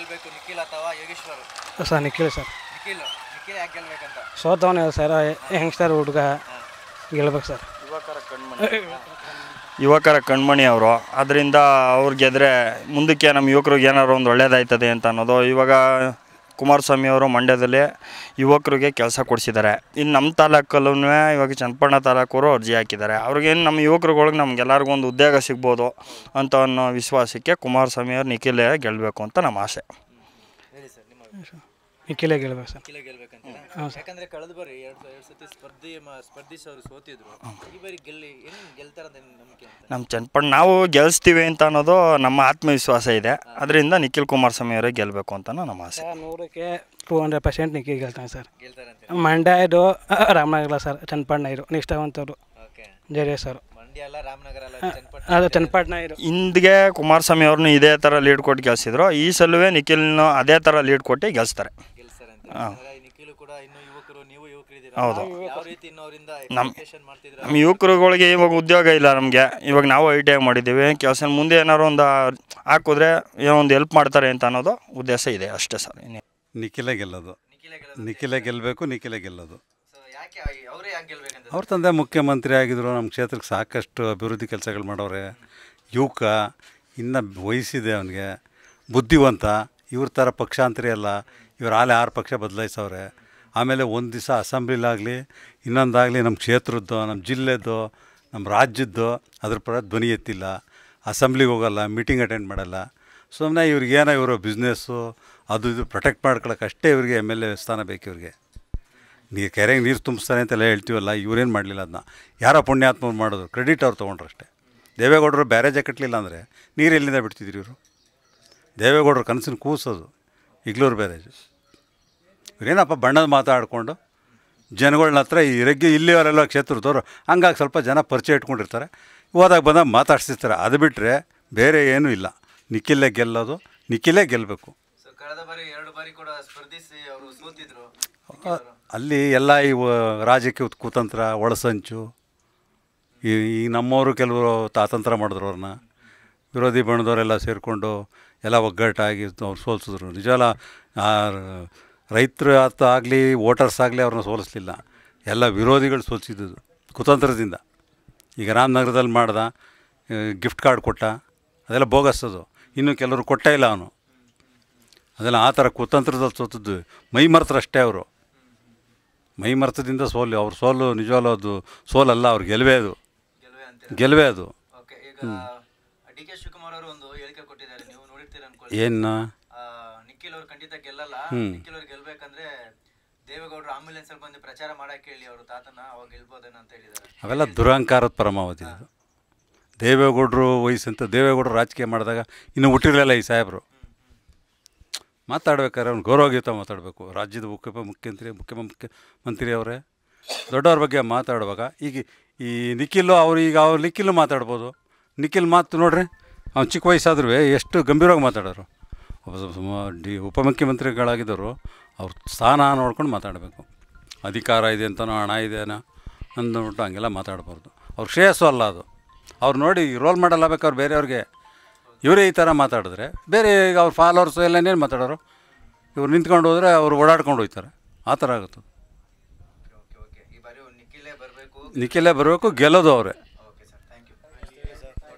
ಗೆಲ್ಬೇಕು ನಿಖಿಲ್ ಅಥವಾ Yogeshwar sir Nikhil sir Nikhil Nikhil ಯಾಕೆ ಗೆಲ್ಬೇಕಂತ ಸೋತವನೇ ಸರ್ ಯಂಗ್ಸ್ಟರ್ ಹುಡುಗ ಗೆಲ್ಬೇಕು ಸರ್ ಯುವಕರ ಕಣ್ಮಣಿ ಅವರು ಅದರಿಂದ ಅವ್ರು ಗೆದ್ರೆ ಮುಂದಕ್ಕೆ ನಮ್ಮ ಯುವಕರಿಗೆ ಏನಾದ್ರು ಒಂದು ಒಳ್ಳೇದಾಯ್ತದೆ ಅಂತ ಅನ್ನೋದು ಇವಾಗ ಕುಮಾರಸ್ವಾಮಿ ಅವರು ಮಂಡ್ಯದಲ್ಲಿ ಯುವಕರಿಗೆ ಕೆಲಸ ಕೊಡಿಸಿದ್ದಾರೆ ಇನ್ನು ನಮ್ಮ ತಾಲೂಕಲ್ಲೂ ಇವಾಗ ಚನ್ನಪಟ್ಟಣ ತಾಲೂಕವರು ಅರ್ಜಿ ಹಾಕಿದ್ದಾರೆ ಅವ್ರಿಗೇನು ನಮ್ಮ ಯುವಕರುಗಳಿಗೆ ನಮ್ಗೆಲ್ಲರಿಗೂ ಒಂದು ಉದ್ಯೋಗ ಸಿಗ್ಬೋದು ಅಂತ ಅನ್ನೋ ವಿಶ್ವಾಸಕ್ಕೆ ಕುಮಾರಸ್ವಾಮಿ ಅವರು ನಿಖಿಲೇ ಗೆಲ್ಲಬೇಕು ಅಂತ ನಮ್ಮ ಆಸೆ ಹೇಳಿ ಸರ್ ನಿಮ್ಮ ನಿಖಿಲೇ ಗೆಲ್ಬೇಕು ಸರ್ ನಿಖಿಲೇ ಗೆಲ್ಬೇಕಂತೀರಾ ಯಾಕಂದ್ರೆ ಕಳೆದ ಬಾರಿ ಎರಡು ಎರಡು ಸತಿ ಸ್ಪರ್ಧಿ ಮ- ಸ್ಪರ್ಧಿಸಿ ಅವರು ಸೋತಿದ್ರು ಈ ಬಾರಿ ಗೆಲ್ಲಿ ಹೆಂಗ್ ಗೆಲ್ತಾರಂತ ನಿಮ್ ನಂಬಿಕೆ ಅಂತ ನಮ್ಮ ಚನ್ನಪಣ್ಣ ನಾವು ಗೆಲ್ಲಿಸ್ತೀವಿ ಅಂತ ಅನ್ನೋದು ನಮ್ಮ ಆತ್ಮವಿಶ್ವಾಸ ಇದೆ ಅದರಿಂದ ನಿಖಿಲ್ ಕುಮಾರಸ್ವಾಮಿ ಅವರೇ ಗೆಲ್ಲಬೇಕು ಅಂತ ನಮ್ಮ ಆಸೆ ಸರ್ ನೂರಕ್ಕೆ ಟೂ ಹಂಡ್ರೆಡ್ ಪರ್ಸೆಂಟ್ ನಿಖಿಲ್ ಗೆಲ್ತಾನೆ ಸರ್ ಗೆಲ್ತಾರಂತ ಮಂಡ್ಯ ಇದು ರಾಮನಗರ ಸರ್ ಚನ್ನಪಟ್ಟಣ ಇರು ನಿಷ್ಠಾವಂತರು ಓಕೆ ಜೆ ಡಿ ಎಸ್ ಅವರು ಮಂಡ್ಯ ಅಲ್ಲ ರಾಮನಗರ ಅಲ್ಲ ಚನ್ನಪಟ್ಟಣ ಅದು ಚನ್ನಪಟ್ಟಣ ಇರು ಹಿಂದ್ಗೆ ಕುಮಾರಸ್ವಾಮಿ ಅವ್ರನ್ನ ಇದೇ ಥರ ಲೀಡ್ ಕೊಟ್ಟು ಗೆಲ್ಸಿದ್ರು ಈ ಸಲವೇ ನಿಖಿಲ್ನ ಅದೇ ಥರ ಲೀಡ್ ಕೊಟ್ಟು ಗೆಲ್ಸ್ತಾರೆ ಗೆಲ್ತಾರಂತ ಅಂದ್ರೆ ನಿಖಿಲು ಕೂಡ ಇನ್ನು ಯುವಕರು ನೀವು ಯುವಕರಿದ್ದೀರಾ ಹೌದು. ಯಾವ ರೀತಿ ಇನ್ನು ಅವರಿಂದ ನಮ್- ಎಕ್ಸ್ಪೆಕ್ಟೇಷನ್ ಮಾಡ್ತಿದ್ರ ನಮ್ಮ ಯುವಕರುಗಳಿಗೆ ಇವಾಗ ಉದ್ಯೋಗ ಇಲ್ಲ ನಮಗೆ ಇವಾಗ ನಾವು ಐ ಟಿ ಐ ಮಾಡಿದ್ದೀವಿ ಕೆಲಸ ಮುಂದೆ ಏನಾದ್ರು ಒಂದು ಹಾಕಿದ್ರೆ ಏನೋ ಒಂದು ಹೆಲ್ಪ್ ಮಾಡ್ತಾರೆ ಅಂತ ಅನ್ನೋದು ಉದ್ದೇಶ ಇದೆ ಅಷ್ಟೇ ಸರ್ ಇನ್ನೇನು ನಿಖಿಲೇ ಗೆಲ್ಲೋದು ನಿಖಿಲೇ ಗೆಲ್ಲೋದು ನಿಖಿಲೇ ಗೆಲ್ಲಬೇಕು ನಿಖಿಲೇ ಗೆಲ್ಲೋದು ಸೊ ಯಾಕೆ ಅವರೇ ಯಾಕೆ ಗೆಲ್ಬೇಕಂತ ಅವ್ರ ತಂದೆ ಮುಖ್ಯಮಂತ್ರಿ ಆಗಿದ್ರು ನಮ್ಮ ಕ್ಷೇತ್ರಕ್ಕೆ ಸಾಕಷ್ಟು ಅಭಿವೃದ್ಧಿ ಕೆಲಸಗಳು ಮಾಡವ್ರೆ ಯುವಕ ಇನ್ನು ವಯಸ್ಸಿದೆ ಅವನಿಗೆ ಬುದ್ಧಿವಂತ ಇವ್ರ ಥರ ಪಕ್ಷಾಂತರಿ ಅಲ್ಲ ಇವ್ರು ಆಲೆ ಆರು ಪಕ್ಷ ಬದಲಾಯಿಸವ್ರೆ ಆಮೇಲೆ ಒಂದು ದಿವಸ ಅಸೆಂಬ್ಲಿಲಾಗಲಿ ಇನ್ನೊಂದಾಗಲಿ ನಮ್ಮ ಕ್ಷೇತ್ರದ್ದು ನಮ್ಮ ಜಿಲ್ಲೆದ್ದು ನಮ್ಮ ರಾಜ್ಯದ್ದು ಅದ್ರ ಪರ ಧ್ವನಿ ಎತ್ತಿಲ್ಲ ಅಸೆಂಬ್ಲಿಗೆ ಹೋಗಲ್ಲ ಮೀಟಿಂಗ್ ಅಟೆಂಡ್ ಮಾಡಲ್ಲ ಸುಮ್ಮನೆ ಇವ್ರಿಗೇನೋ ಇವರು ಬಿಸ್ನೆಸ್ಸು ಅದು ಇದು ಪ್ರೊಟೆಕ್ಟ್ ಮಾಡ್ಕೊಳಕ್ಕೆ ಅಷ್ಟೇ ಇವ್ರಿಗೆ ಎಮ್ ಎಲ್ ಎ ಸ್ಥಾನ ಬೇಕು ಇವ್ರಿಗೆ ನೀರು ಕೆರೆಗೆ ನೀರು ತುಂಬಿಸ್ತಾರೆ ಅಂತೆಲ್ಲ ಹೇಳ್ತೀವಲ್ಲ ಇವ್ರೇನು ಮಾಡಲಿಲ್ಲ ಅದನ್ನ ಯಾರೋ ಪುಣ್ಯಾತ್ಮರು ಮಾಡೋದು ಕ್ರೆಡಿಟ್ ಅವ್ರು ತೊಗೊಂಡ್ರು ಅಷ್ಟೇ ದೇವೇಗೌಡರು ಬ್ಯಾರೇಜೇ ಕಟ್ಟಲಿಲ್ಲ ಅಂದರೆ ನೀರು ಎಲ್ಲಿಂದ ಬಿಡ್ತಿದ್ರು ಇವರು ದೇವೇಗೌಡರು ಕನಸಿನ ಕೂಸೋದು ಇಗ್ಲೂರು ಬ್ಯಾರೇಜು ಇವ್ರೇನಪ್ಪ ಬಣ್ಣದ ಮಾತಾಡಿಕೊಂಡು ಜನಗಳನ್ನ ಹತ್ರ ಈ ರೆಗ್ಗೆ ಇಲ್ಲಿಯವರೆಲ್ಲ ಕ್ಷೇತ್ರದವ್ರು ಹಂಗಾಗಿ ಸ್ವಲ್ಪ ಜನ ಪರಿಚಯ ಇಟ್ಕೊಂಡಿರ್ತಾರೆ ಹೋದಾಗ ಬಂದಾಗ ಮಾತಾಡ್ಸಿರ್ತಾರೆ ಅದು ಬಿಟ್ಟರೆ ಬೇರೆ ಏನೂ ಇಲ್ಲ ನಿಖಿಲೇ ಗೆಲ್ಲೋದು ನಿಖಿಲೇ ಗೆಲ್ಲಬೇಕು ಸೊ ಕಳೆದ ಬಾರಿ ಎರಡು ಬಾರಿ ಕೂಡ ಸ್ಪರ್ಧಿಸಿ ಅವರು ಸೋತಿದ್ರು ಅಲ್ಲಿ ಎಲ್ಲ ಇವು ರಾಜಕೀಯ ಕುತಂತ್ರ ಒಳಸಂಚು ಈ ಈ ನಮ್ಮವರು ಕೆಲವರು ತಾತಂತ್ರ ಮಾಡಿದ್ರು ಅವ್ರನ್ನ ವಿರೋಧಿ ಬಣದವರೆಲ್ಲ ಸೇರಿಕೊಂಡು ಎಲ್ಲ ಒಗ್ಗಟ್ಟಾಗಿ ಅವ್ರು ಸೋಲಿಸಿದ್ರು ನಿಜವಲ್ಲ ರೈತರು ಆತ ಆಗಲಿ ವೋಟರ್ಸ್ ಆಗಲಿ ಅವ್ರನ್ನ ಸೋಲಿಸ್ಲಿಲ್ಲ ಎಲ್ಲ ವಿರೋಧಿಗಳು ಸೋಲಿಸಿದ್ದು ಕುತಂತ್ರದಿಂದ ಈಗ ರಾಮನಗರದಲ್ಲಿ ಮಾಡ್ದ ಗಿಫ್ಟ್ ಕಾರ್ಡ್ ಕೊಟ್ಟ ಅದೆಲ್ಲ ಬೋಗಸ್ ಅದು ಇನ್ನು ಕೆಲವರು ಕೊಟ್ಟೇ ಇಲ್ಲ ಅವನು ಅದೆಲ್ಲ ಆ ಥರ ಕುತಂತ್ರದಲ್ಲಿ ಸೋತದ್ದು ಮೈ ಮರ್ತರು ಅಷ್ಟೇ ಅವರು ಮೈ ಮರ್ತದಿಂದ ಸೋಲು ಅವ್ರ ಸೋಲು ನಿಜವಾಗ್ಲೂ ಅದು ಸೋಲಲ್ಲ ಅವ್ರ ಗೆಲುವೇ ಅದು ಗೆಲುವೆ ಅಂತ ಗೆಲುವೇ ಅದು ಓಕೆ ಈಗ ಡಿ ಕೆ ಶಿವಕುಮಾರ್ ಅವರು ಒಂದು ಹೇಳಿಕೆ ಕೊಟ್ಟಿದ್ದಾರೆ ನೀವು ನೋಡಿರ್ತೀರ ಅನ್ಕೊಳ್ಳಿ ಏನು ಆ, ನಿಖಿಲ್ ಅವ್ರು ಖಂಡಿತ ಗೆಲ್ಲಲ್ಲ ನಿಖಿಲ್ ಅವ್ರು ಗೆಲ್ಬೇಕಂದ್ರೆ ದೇವೇಗೌಡರು ಆಂಬುಲೆನ್ಸ್ ಅಲ್ಲಿ ಬಂದು ಪ್ರಚಾರ ಮಾಡಕ್ಕೆ ಹೇಳಿ ಅವರು ತಾತನ ಅವಾಗ ಗೆಲ್ಬೋದೇನೋ ಅಂತ ಹೇಳಿದ್ದಾರೆ ಅವೆಲ್ಲ ದುರಹಂಕಾರದ ಪರಮಾವಧಿ ಅದು ದೇವೇಗೌಡರು ವಯಸ್ಸಂತ ದೇವೇಗೌಡರು ರಾಜಕೀಯ ಮಾಡಿದಾಗ ಇನ್ನೂ ಹುಟ್ಟಿರಲಿಲ್ಲ ಈ ಸಾಹೇಬರು ಮಾತಾಡ್ಬೇಕಾದ್ರೆ ಅವ್ನು ಗೌರವಗೀತ ಮಾತಾಡಬೇಕು ರಾಜ್ಯದ ಉಪ ಮುಖ್ಯಮಂತ್ರಿ ಮುಖ್ಯಮಂತ್ರಿ ಮಂತ್ರಿ ಅವರೇ ದೊಡ್ಡವ್ರ ಬಗ್ಗೆ ಮಾತಾಡುವಾಗ ಈಗ ಈ ನಿಖಿಲು ಅವ್ರು ಈಗ ಅವ್ರು ನಿಖಿಲು ಮಾತಾಡ್ಬೋದು ನಿಖಿಲ್ ಮಾತು ನೋಡ್ರಿ ಅವ್ನು ಚಿಕ್ಕ ವಯಸ್ಸಾದ್ರೂ ಎಷ್ಟು ಗಂಭೀರವಾಗಿ ಮಾತಾಡೋರು ಒಬ್ಬ ಸ- ಸ- ಡಿ ಉಪಮುಖ್ಯಮಂತ್ರಿಗಳಾಗಿದ್ದರು ಅವ್ರ ಸ್ಥಾನ ನೋಡ್ಕೊಂಡು ಮಾತಾಡಬೇಕು ಅಧಿಕಾರ ಇದೆ ಅಂತನೋ ಹಣ ಇದೆನೋ ಅಂದ್ಬಿಟ್ಟು ಹಂಗೆಲ್ಲ ಮಾತಾಡ್ಬಾರ್ದು ಅವ್ರ ಶ್ರೇಯಸ್ಸು ಅಲ್ಲ ಅದು ಅವ್ರು ನೋಡಿ ರೋಲ್ ಮಾಡಲ್ಲ ಬೇಕಾದ್ರೆ ಬೇರೆಯವ್ರಿಗೆ ಇವರೇ ಈ ಥರ ಮಾತಾಡಿದ್ರೆ ಬೇರೆ ಈಗ ಅವ್ರ ಫಾಲೋವರ್ಸು ಎಲ್ಲ ಏನೇನು ಮಾತಾಡೋರು ಇವ್ರು ನಿಂತ್ಕೊಂಡು ಹೋದರೆ ಅವ್ರು ಓಡಾಡ್ಕೊಂಡು ಹೋಗ್ತಾರೆ ಆ ಥರ ಆಗುತ್ತೆ ಓಕೆ ಓಕೆ ಈ ಬಾರಿ ನಿಖಿಲೇ ಬರಬೇಕು ನಿಖಿಲೇ ಬರಬೇಕು ಗೆಲ್ಲೋದು ಅವರೇ okay sir thank you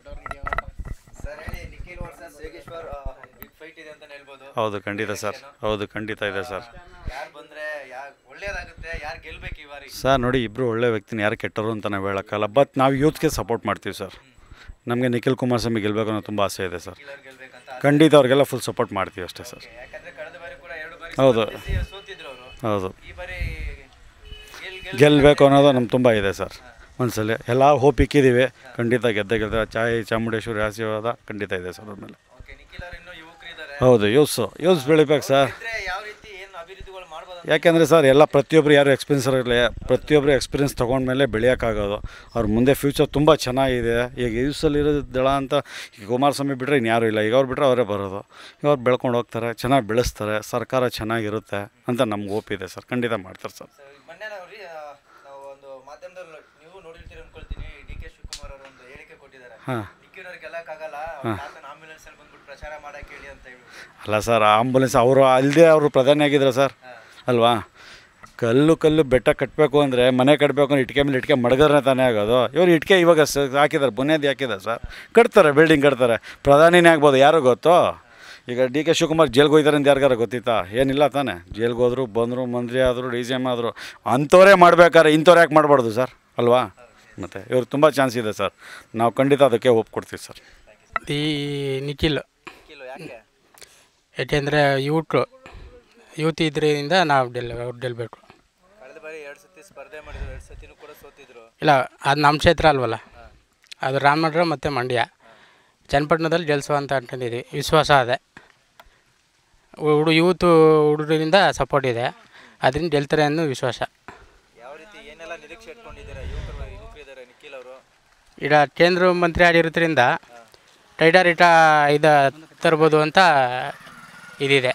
sir ಹೇಳಿ Nikhil versus Yogeshwar big fight ಇದೆ ಅಂತ ಹೇಳ್ಬೋದು ಹೌದು ಖಂಡಿತ ಸರ್ ಹೌದು ಖಂಡಿತ ಇದೆ ಸರ್ ಯಾರು ಬಂದ್ರೆ ಯಾರು ಒಳ್ಳೇದಾಗುತ್ತೆ ಯಾರು ಗೆಲ್ಬೇಕು ಈ ಬಾರಿ ಸರ್ ನೋಡಿ ಇಬ್ಬರು ಒಳ್ಳೆ ವ್ಯಕ್ತಿನ ಯಾರು ಕೆಟ್ಟರು ಅಂತ ನಾವು ಹೇಳೋಕ್ಕಲ್ಲ ಬಟ್ ನಾವು ಯೂತ್ಗೆ ಸಪೋರ್ಟ್ ಮಾಡ್ತೀವಿ ಸರ್ ನಮಗೆ ನಿಖಿಲ್ ಕುಮಾರಸ್ವಾಮಿ ಗೆಲ್ಲಬೇಕು ಅನ್ನೋ ತುಂಬ ಆಸೆ ಇದೆ ಸರ್ ಕಿಲ್ಲರ್ ಗೆಲ್ಬೇಕಂತ ಖಂಡಿತ ಅವ್ರಿಗೆಲ್ಲ ಫುಲ್ ಸಪೋರ್ಟ್ ಮಾಡ್ತೀವಿ ಅಷ್ಟೇ ಸರ್ ಯಾಕಂದ್ರೆ ಕಳೆದ ಬಾರಿ ಕೂಡ ಎರಡು ಬಾರಿ ಹೌದು. ಸ್ಪರ್ಧಿಸಿ ಸೋತಿದ್ರು ಅವರು ಹೌದು ಈ ಬಾರಿ ಗೆಲ್ ಗೆಲ್ ಗೆಲ್ಲಬೇಕು ಅನ್ನೋದು ನಮ್ಗೆ ತುಂಬ ಇದೆ ಸರ್ ಮನಸ್ಸಲ್ಲಿ ಎಲ್ಲ ಹೋಪ್ ಇಕ್ಕಿದ್ದೀವಿ ಖಂಡಿತ ಗೆದ್ದೆ ಗೆದ್ದ ಚಾಯ್ ಚಾಮುಂಡೇಶ್ವರಿ ಆಶೀರ್ವಾದ ಖಂಡಿತ ಇದೆ ಸರ್ ಆಮೇಲೆ ಓಕೆ ನಿಖಿಲ್ ಅವ್ರು ಇನ್ನೂ ಯುವಕರಿದ್ದಾರೆ ಹೌದು ಯೂಸು ಯೂಸ್ ಬೆಳಿಬೇಕು ಸರ್ ಇದ್ರೆ ಯಾವ ರೀತಿ ಏನು ಅಭಿವೃದ್ಧಿಗಳು ಮಾಡ್ಬೋದು ಅಂತ ಯಾಕೆಂದರೆ ಸರ್ ಎಲ್ಲ ಪ್ರತಿಯೊಬ್ಬರು ಯಾರು ಎಕ್ಸ್ಪೀರಿಯನ್ಸ್ ಇರಲಿ ಪ್ರತಿಯೊಬ್ಬರು ಎಕ್ಸ್ಪೀರಿಯನ್ಸ್ ತೊಗೊಂಡ್ಮೇಲೆ ಬೆಳೆಯೋಕ್ಕಾಗೋದು ಅವ್ರ ಮುಂದೆ ಫ್ಯೂಚರ್ ತುಂಬ ಚೆನ್ನಾಗಿದೆ ಈಗ ಯೂಸಲ್ಲಿ ಇರೋದು ದಳ ಅಂತ ಈಗ ಕುಮಾರಸ್ವಾಮಿ ಬಿಟ್ಟರೆ ಇನ್ಯಾರೂ ಇಲ್ಲ ಈಗ ಅವ್ರು ಬಿಟ್ಟರೆ ಅವರೇ ಬರೋದು ಈಗ ಅವ್ರು ಬೆಳ್ಕೊಂಡು ಹೋಗ್ತಾರೆ ಚೆನ್ನಾಗಿ ಬೆಳೆಸ್ತಾರೆ ಸರ್ಕಾರ ಚೆನ್ನಾಗಿರುತ್ತೆ ಅಂತ ನಮ್ಗೆ ಒಪ್ಪಿದೆ ಸರ್ ಖಂಡಿತ ಮಾಡ್ತಾರೆ ಸರ್ So, ಮೊನ್ನೆ ನಾವು ರೀ ಆ, ನಾವು ಒಂದು ಮಾಧ್ಯಮದಲ್ಲಿ ನೀವು ನೋಡಿರ್ತೀರಿ ಅನ್ಕೊಳ್ತೀನಿ ಡಿ ಕೆ ಶಿವಕುಮಾರ್ ಅವರು ಒಂದು ಹೇಳಿಕೆ ಕೊಟ್ಟಿದ್ದಾರೆ ಹಾಂ ನಿಖಿಲ್ ಅವ್ರು ಗೆಲ್ಲಕ್ಕಾಗಲ್ಲ ತಾತನ ಆಂಬುಲೆನ್ಸ್ ಅಲ್ಲಿ ಬಂದ್ಬಿಟ್ಟು ಪ್ರಚಾರ ಮಾಡಕ್ಕೆ ಕೇಳಿ ಅಂತ ಹೇಳಿ ಅಲ್ಲ ಸರ್ ಆಂಬುಲೆನ್ಸ್ ಅವರು ಅಲ್ಲದೆ ಅವರು ಪ್ರಧಾನಿ ಆಗಿದ್ರು ಸರ್ ಅಲ್ವಾ ಕಲ್ಲು ಕಲ್ಲು ಬೆಟ್ಟ ಕಟ್ಟಬೇಕು ಅಂದರೆ ಮನೆ ಕಟ್ಟಬೇಕು ಅಂದ್ರೆ ಇಟ್ಕೆ ಮೇಲೆ ಇಟ್ಕೆ ಮಡಗದ್ರೆ ತಾನೇ ಆಗೋದು ಇವರು ಇಟ್ಕೆ ಇವಾಗ ಸ ಹಾಕಿದ್ದಾರೆ ಬುನಿಯಾದಿ ಹಾಕಿದ್ದಾರೆ ಸರ್ ಕಟ್ತಾರೆ ಬಿಲ್ಡಿಂಗ್ ಕಟ್ತಾರೆ ಪ್ರಧಾನಿನೇ ಆಗ್ಬೋದು ಯಾರು ಗೊತ್ತೋ ಈಗ ಡಿ ಕೆ ಶಿವಕುಮಾರ್ ಜೈಲ್ಗೆ ಹೋಯ್ತಾರೆ ಅಂತ ಯಾರಿಗಾರ ಗೊತ್ತಿತ್ತಾ ಏನಿಲ್ಲ ತಾನೇ ಜೈಲ್ಗೆ ಹೋದ್ರು ಬಂದರು ಮಂತ್ರಿ ಆದರು ಡಿ ಸಿ ಎಮ್ ಆದರು ಅಂಥವರೇ ಮಾಡ್ಬೇಕಾದ್ರೆ ಇಂಥವ್ರು ಯಾಕೆ ಮಾಡಬಾರ್ದು ಸರ್ ಅಲ್ವಾ ಮತ್ತು ಇವ್ರಿಗೆ ತುಂಬ ಚಾನ್ಸ್ ಇದೆ ಸರ್ ನಾವು ಖಂಡಿತ ಅದಕ್ಕೆ ಒಪ್ಕೊಡ್ತೀವಿ ಸರ್ ಈ ನಿಖಿಲ್ ಕಿಲೋ ಯಾಕೆ ಯಾಕೆಂದರೆ ಯೂಟ್ರು ಯೂತ್ ಇದರಿಂದ ನಾವು ಡೆಲ್ ಅವ್ರು ಗೆಲ್ಲಬೇಕು ಕಳೆದ ಬಾರಿ ಎರಡು ಸತಿ ಸ್ಪರ್ಧೆ ಮಾಡಿದ್ರು ಎರಡು ಸತಿನೂ ಕೂಡ ಸೋತಿದ್ರು ಇಲ್ಲ ಅದು ನಮ್ಮ ಕ್ಷೇತ್ರ ಅಲ್ವಲ್ಲ ಅದು ರಾಮನಗರ ಮತ್ತು ಮಂಡ್ಯ ಚನ್ನಪಟ್ಟಣದಲ್ಲಿ ಗೆಲ್ಸುವ ಅಂತ ಅನ್ಕೊಂಡಿದ್ವಿ ವಿಶ್ವಾಸ ಅದೇ ಹುಡು ಯೂತು ಹುಡುಗರಿಂದ ಸಪೋರ್ಟ್ ಇದೆ ಅದರಿಂದ ಗೆಲ್ತಾರೆ ಅನ್ನೋ ವಿಶ್ವಾಸ ಯಾವ ರೀತಿ ಏನೆಲ್ಲ ನಿರೀಕ್ಷೆ ಇಟ್ಕೊಂಡಿದ್ದೀರಾ ಯುವಕರು ಯುವಕರಿದ್ದಾರೆ ನಿಖಿಲ್ ಅವರು ಈಗ ಕೇಂದ್ರ ಮಂತ್ರಿ ಆಗಿರೋದ್ರಿಂದ ಟೈಡಾರಿಟ ಇದು ತರ್ಬೋದು ಅಂತ ಇದಿದೆ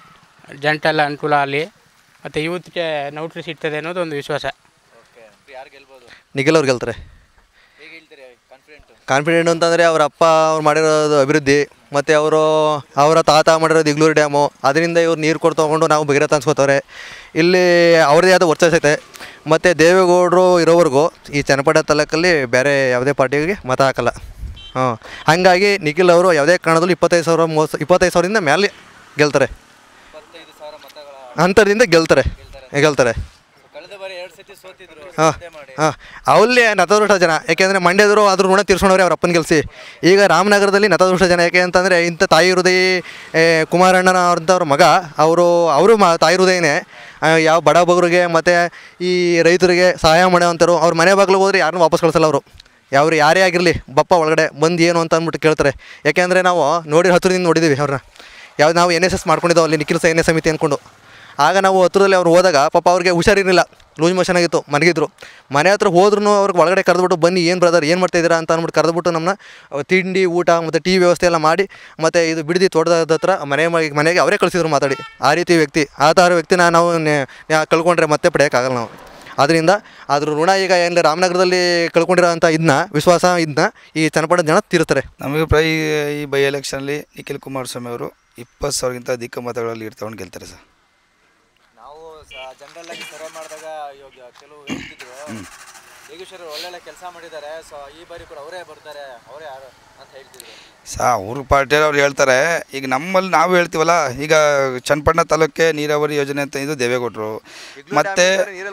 ಜಂಟೆಲ್ಲ ಅನುಕೂಲ ಆಗಲಿ ಮತ್ತು ಯೂತ್ಗೆ ನೌಕರಿ ಸಿಗ್ತದೆ ಅನ್ನೋದು ಒಂದು ವಿಶ್ವಾಸ ಓಕೆ ಯಾರು ಗೆಲ್ಬೋದು ನಿಖಿಲ್ ಅವ್ರು ಗೆಲ್ತಾರೆ ಹೇಗೆ ಹೇಳ್ತೀರಿ ಕಾನ್ಫಿಡೆಂಟ್ ಕಾನ್ಫಿಡೆಂಟ್ ಅಂತಂದರೆ ಅವ್ರ ಅಪ್ಪ ಅವ್ರು ಮಾಡಿರೋದು ಅಭಿವೃದ್ಧಿ ಮತ್ತು ಅವರು ಅವರ ತಾತ ಮಾಡಿರೋದು ಇಗ್ಲೂರು ಡ್ಯಾಮು ಅದರಿಂದ ಇವ್ರು ನೀರು ಕೊಟ್ಟು ತೊಗೊಂಡು ನಾವು ಭಗೀರಥ ಅನ್ಸ್ಕೋತವ್ರೆ ಇಲ್ಲಿ ಅವ್ರದ್ದೇ ಆದ ವರ್ಚಸ್ ಐತೆ ಮತ್ತು ದೇವೇಗೌಡರು ಇರೋವರೆಗೂ ಈ ಚನ್ನಪಟ್ಟಣ ತಾಲೂಕಲ್ಲಿ ಬೇರೆ ಯಾವುದೇ ಪಾರ್ಟಿಗೆ ಮತ ಹಾಕಲ್ಲ ಹಾಂ ಹಾಗಾಗಿ ನಿಖಿಲ್ ಅವರು ಯಾವುದೇ ಕಾರಣದಲ್ಲೂ ಇಪ್ಪತ್ತೈದು ಸಾವಿರ ಮೂವತ್ತು ಇಪ್ಪತ್ತೈದು ಸಾವಿರದಿಂದ ಮೇಲೆ ಗೆಲ್ತಾರೆ ಇಪ್ಪತ್ತೈದು ಸಾವಿರ ಮತಗಳ ಅಂತರದಿಂದ ಗೆಲ್ತಾರೆ ಗೆಲ್ತಾರೆ So, ಕಳೆದ ಬಾರಿ ಎರಡು ಸತಿ ಸೋತಿದ್ರು ಹಾಂ ಸ್ಪರ್ಧೆ ಮಾಡಿ ಹಾಂ ಅವಲ್ಲೇ ನತದೃಷ್ಟ ಜನ ಯಾಕೆಂದರೆ ಮಂಡ್ಯದವರು ಅದ್ರ ಋಣ ತೀರ್ಸ್ಕೊಂಡವ್ರೆ ಅವ್ರ ಅಪ್ಪನ ಗೆಲ್ಸಿ ಈಗ ರಾಮನಗರದಲ್ಲಿ ನತದೃಷ್ಟ ಜನ ಯಾಕೆ ಅಂತಂದರೆ ಇಂಥ ತಾಯಿ ಹೃದಯ ಏ, ಕುಮಾರಣ್ಣನ ಅವ್ರಂಥವ್ರ ಮಗ ಅವರು ಅವರು ಮ ತಾಯಿ ಹೃದಯನೇ ಆ, ಯಾವ ಬಡ ಬಗ್ಗರಿಗೆ ಮತ್ತು ಈ ರೈತರಿಗೆ ಸಹಾಯ ಮಾಡೋವಂಥವ್ರು ಅವ್ರ ಮನೆ ಬಾಗಿಲಿಗೆ ಹೋದ್ರೆ ಯಾರನ್ನೂ ವಾಪಸ್ ಕಳಿಸಲ್ಲ ಅವರು ಯಾವ್ರು ಯಾರೇ ಆಗಿರಲಿ ಬಪ್ಪ ಒಳಗಡೆ ಬಂದು ಏನು ಅಂತ ಅಂದ್ಬಿಟ್ಟು ಕೇಳ್ತಾರೆ ಯಾಕೆಂದರೆ ನಾವು ನೋಡಿ ಹತ್ರದಿಂದ ನೋಡಿದ್ದೀವಿ ಅವ್ರನ್ನ ಯಾವ್ದು ನಾವು ಎನ್ ಎಸ್ ಎಸ್ ಮಾಡ್ಕೊಂಡಿದ್ದೋ ಅಲ್ಲಿ ನಿಖಿಲ್ ಸೈನ್ಯ ಸಮಿತಿ ಅಂದ್ಕೊಂಡು ಆಗ ನಾವು ಹತ್ರದಲ್ಲಿ ಅವ್ರು ಹೋದಾಗ ಪಾಪ ಅವ್ರಿಗೆ ಹುಷಾರಿರಲಿಲ್ಲ ಲೂಸ್ ಮೋಷನ್ ಆಗಿತ್ತು ಮನಗಿದ್ರು ಮನೆ ಹತ್ರ ಹೋದ್ರೂ ಅವ್ರಿಗೆ ಒಳಗಡೆ ಕರೆದ್ಬಿಟ್ಟು ಬನ್ನಿ ಏನು ಬ್ರದರ್ ಏನು ಮಾಡ್ತಾಯಿದ್ದೀರಾ ಅಂತ ಅಂದ್ಬಿಟ್ಟು ಕರೆದ್ಬಿಟ್ಟು ನಮ್ಮನ್ನ ಅಹ್, ತಿಂಡಿ ಊಟ ಮತ್ತು ಟೀ ವ್ಯವಸ್ಥೆ ಎಲ್ಲ ಮಾಡಿ ಮತ್ತು ಇದು ಬಿಡದಿ ತೋಟದ ಹತ್ರ ಮನೆ ಮ- ಮನೆಗೆ ಅವರೇ ಕಳಿಸಿದ್ರು ಮಾತಾಡಿ ಆ ರೀತಿ ವ್ಯಕ್ತಿ ಆ ಥರ ವ್ಯಕ್ತಿನ ನಾವು ನೆ- ನ್ಯಾ- ಕಳ್ಕೊಂಡ್ರೆ ಮತ್ತೆ ಪಡೆಯೋಕ್ಕಾಗಲ್ಲ ನಾವು ಅದರಿಂದ ಅದ್ರ ಋಣ ಈಗ ಏನು ರಾಮನಗರದಲ್ಲಿ ಕಳ್ಕೊಂಡಿರೋ ಅಂಥ ಇದನ್ನ ವಿಶ್ವಾಸ ಇದನ್ನ ಈ ಚನ್ನಪಟ್ಟಣ ಜನ ತೀರ್ತಾರೆ ನಮಗೆ ಪ್ರೈ ಈ ಬೈ ಎಲೆಕ್ಷನಲ್ಲಿ ನಿಖಿಲ್ ಕುಮಾರಸ್ವಾಮಿ ಅವರು ಇಪ್ಪತ್ತು ಸಾವಿರಕ್ಕಿಂತ ಅಧಿಕ ಮತಗಳಲ್ಲಿ ಇಡ್ತಕೊಂಡು ಗೆಲ್ತಾರೆ ಸರ್ ನಾವು ಜನರಲ್ ಆಗಿ ಸರ್ವೆ ಮಾಡಿದಾಗ ಇವಾಗ ಕೆಲವು ಹೇಳ್ತಿದ್ರು ಯೋಗೇಶ್ವರ್ ಒಳ್ಳೊಳ್ಳೆ ಕೆಲಸ ಮಾಡಿದ್ದಾರೆ ಸೊ ಈ ಬಾರಿ ಕೂಡ ಅವರೇ ಬರ್ತಾರೆ ಅವರೇ ಯಾರು ಅಂತ ಹೇಳ್ತಿದ್ರು ಸಾ ಅವ್ರ ಪಾರ್ಟಿಯವ್ರು ಅವ್ರು ಹೇಳ್ತಾರೆ ಈಗ ನಮ್ಮಲ್ಲಿ ನಾವು ಹೇಳ್ತೀವಲ್ಲ ಈಗ ಚನ್ನಪಟ್ಟಣ ತಾಲೂಕೆ ನೀರಾವರಿ ಯೋಜನೆ ಅಂತ ಇದು ದೇವೇಗೌಡರು ಮತ್ತು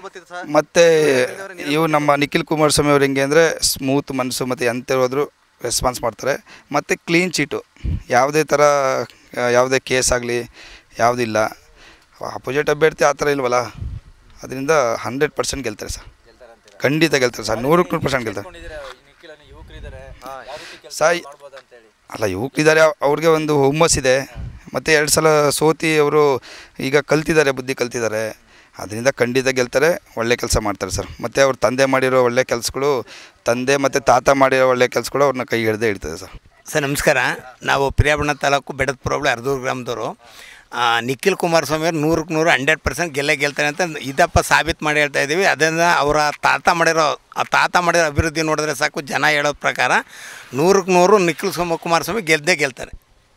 ಮತ್ತು ಇವು ನಮ್ಮ ನಿಖಿಲ್ ಕುಮಾರಸ್ವಾಮಿ ಅವ್ರು ಹೆಂಗೆ ಅಂದರೆ ಸ್ಮೂತ್ ಮನಸ್ಸು ಮತ್ತು ಎಂತ ಹೋದ್ರು ರೆಸ್ಪಾನ್ಸ್ ಮಾಡ್ತಾರೆ ಮತ್ತು ಕ್ಲೀನ್ ಚೀಟು ಯಾವುದೇ ಥರ ಆ, ಯಾವುದೇ ಕೇಸ್ ಆಗಲಿ ಯಾವುದಿಲ್ಲ ಅಪೋಸಿಟ್ ಅಭ್ಯರ್ಥಿ ಆ ಥರ ಇಲ್ವಲ್ಲ ಅದರಿಂದ ಹಂಡ್ರೆಡ್ ಪರ್ಸೆಂಟ್ ಗೆಲ್ತಾರೆ ಸರ್ ಖಂಡಿತ ಗೆಲ್ತಾರೆ ಸರ್ ನೂರಕ್ಕೆ ನೂರು ಪರ್ಸೆಂಟ್ ಗೆಲ್ತಾರೆ ಕೊಂಡಿದ್ದೀರಾ ನಿಖಿಲ್ ಅನ್ನೋ ಯುವಕರಿದ್ದಾರೆ ಯಾವ ರೀತಿ ಕೆಲಸ ಸಾಯ್- ಮಾಡ್ಬೋದು ಅಂತ ಹೇಳಿ ಅಲ್ಲ ಯುವಕರಿದ್ದಾರೆ ಅವ್ರಿಗೆ ಒಂದು ಹುಮ್ಮಸ್ಸಿದೆ ಮತ್ತು ಎರಡು ಸಲ ಸೋತಿ ಅವರು ಈಗ ಕಲ್ತಿದ್ದಾರೆ ಬುದ್ಧಿ ಕಲ್ತಿದ್ದಾರೆ ಅದರಿಂದ ಖಂಡಿತ ಗೆಲ್ತಾರೆ ಒಳ್ಳೆ ಕೆಲಸ ಮಾಡ್ತಾರೆ ಸರ್ ಮತ್ತು ಅವ್ರ ತಂದೆ ಮಾಡಿರೋ ಒಳ್ಳೆ ಕೆಲಸಗಳು ತಂದೆ ಮತ್ತು ತಾತ ಮಾಡಿರೋ ಒಳ್ಳೆ ಕೆಲಸಗಳು ಅವ್ರನ್ನ ಕೈ ಹಿಡ್ದೇ ಇಡ್ತದೆ ಸರ್ ಸರ್ ನಮಸ್ಕಾರ ನಾವು ಪ್ರಿಯಾಬಣ್ಣ ತಾಲೂಕು ಬೆಡದ ಹೋಬಳಿ ಅರ್ದೂರು ಗ್ರಾಮದವರು ಆ, ನಿಖಿಲ್ ಕುಮಾರಸ್ವಾಮಿ ಅವರು ನೂರಕ್ಕೆ ನೂರು ಹಂಡ್ರೆಡ್ ಪರ್ಸೆಂಟ್ ಗೆಲ್ಲೇ ಗೆಲ್ತಾರೆ ಅಂತ ಇದಪ್ಪ ಸಾಬೀತು ಮಾಡಿ ಹೇಳ್ತಾ ಇದ್ದೀವಿ ಅದನ್ನು ಅವರ ತಾತ ಮಾಡಿರೋ ಆ ತಾತ ಮಾಡಿರೋ ಅಭಿವೃದ್ಧಿ ನೋಡಿದ್ರೆ ಸಾಕು ಜನ ಹೇಳೋ ಪ್ರಕಾರ ನೂರಕ್ಕೆ ನೂರು ನಿಖಿಲ್ ಸುಮ ಕುಮಾರಸ್ವಾಮಿ ಗೆದ್ದೇ ಗೆಲ್ತಾರೆ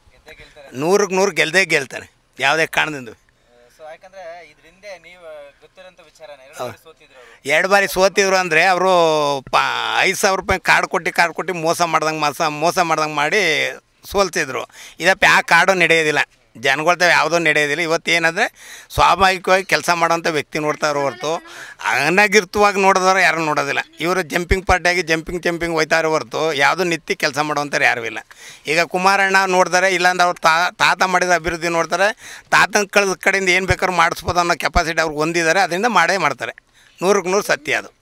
ನೂರಕ್ಕೆ ನೂರು ಗೆಲ್ದೇ ಗೆಲ್ತಾರೆ ಯಾವುದೇ ಕಾರಣದಿಂದ ಸೊ ಯಾಕಂದ್ರೆ ಇದ್ರ ಹಿಂದೆ ನೀವು ಗೊತ್ತಿರೋಂಥ ವಿಚಾರನ ಎರಡು ಬಾರಿ ಸೋತಿದ್ರು ಅವರು ಎರಡು ಬಾರಿ ಸೋತಿದ್ರು ಅಂದರೆ ಅವರು ಪಾ ಐದು ಸಾವಿರ ರೂಪಾಯಿ ಕಾರ್ಡ್ ಕೊಟ್ಟು ಕಾರ್ಡ್ ಕೊಟ್ಟು ಮೋಸ ಮಾಡ್ದಂಗೆ ಮೋಸ ಮೋಸ ಮಾಡ್ದಂಗೆ ಮಾಡಿ ಸೋಲ್ತಿದ್ರು ಇದಪ್ಪ ಯಾವ ಕಾರ್ಡು ನಡೆಯೋದಿಲ್ಲ ಜನಗಳ್ತಾವೆ ಯಾವುದೂ ನಡೆಯೋದಿಲ್ಲ ಇವತ್ತು ಏನಂದರೆ ಸ್ವಾಭಾವಿಕವಾಗಿ ಕೆಲಸ ಮಾಡೋಂಥ ವ್ಯಕ್ತಿ ನೋಡ್ತಾರೆ ಹೊರತು ಅನಗಿರ್ತವಾಗಿ ನೋಡಿದವ್ರು ಯಾರು ನೋಡೋದಿಲ್ಲ ಇವರು ಜಂಪಿಂಗ್ ಪಾರ್ಟಿಯಾಗಿ ಜಂಪಿಂಗ್ ಜಂಪಿಂಗ್ ಹೋಯ್ತಾರೆ ಹೊರತು ಯಾವುದೂ ನಿತ್ಯ ಕೆಲಸ ಮಾಡೋಂಥವ್ರು ಯಾರೂ ಇಲ್ಲ ಈಗ ಕುಮಾರಣ್ಣ ನೋಡ್ತಾರೆ ಇಲ್ಲಾಂದ್ರೆ ಅವ್ರು ತಾ ತಾತ ಮಾಡಿದ ಅಭಿವೃದ್ಧಿ ನೋಡ್ತಾರೆ ತಾತನ ಕಳೆದ ಕಡೆಯಿಂದ ಏನು ಬೇಕಾದ್ರೂ ಮಾಡಿಸ್ಬೋದು ಅನ್ನೋ ಕೆಪಾಸಿಟಿ ಅವ್ರಿಗೆ ಹೊಂದಿದ್ದಾರೆ ಅದರಿಂದ ಮಾಡೇ ಮಾಡ್ತಾರೆ ನೂರಕ್ಕೆ ನೂರು ಸತ್ಯ ಅದು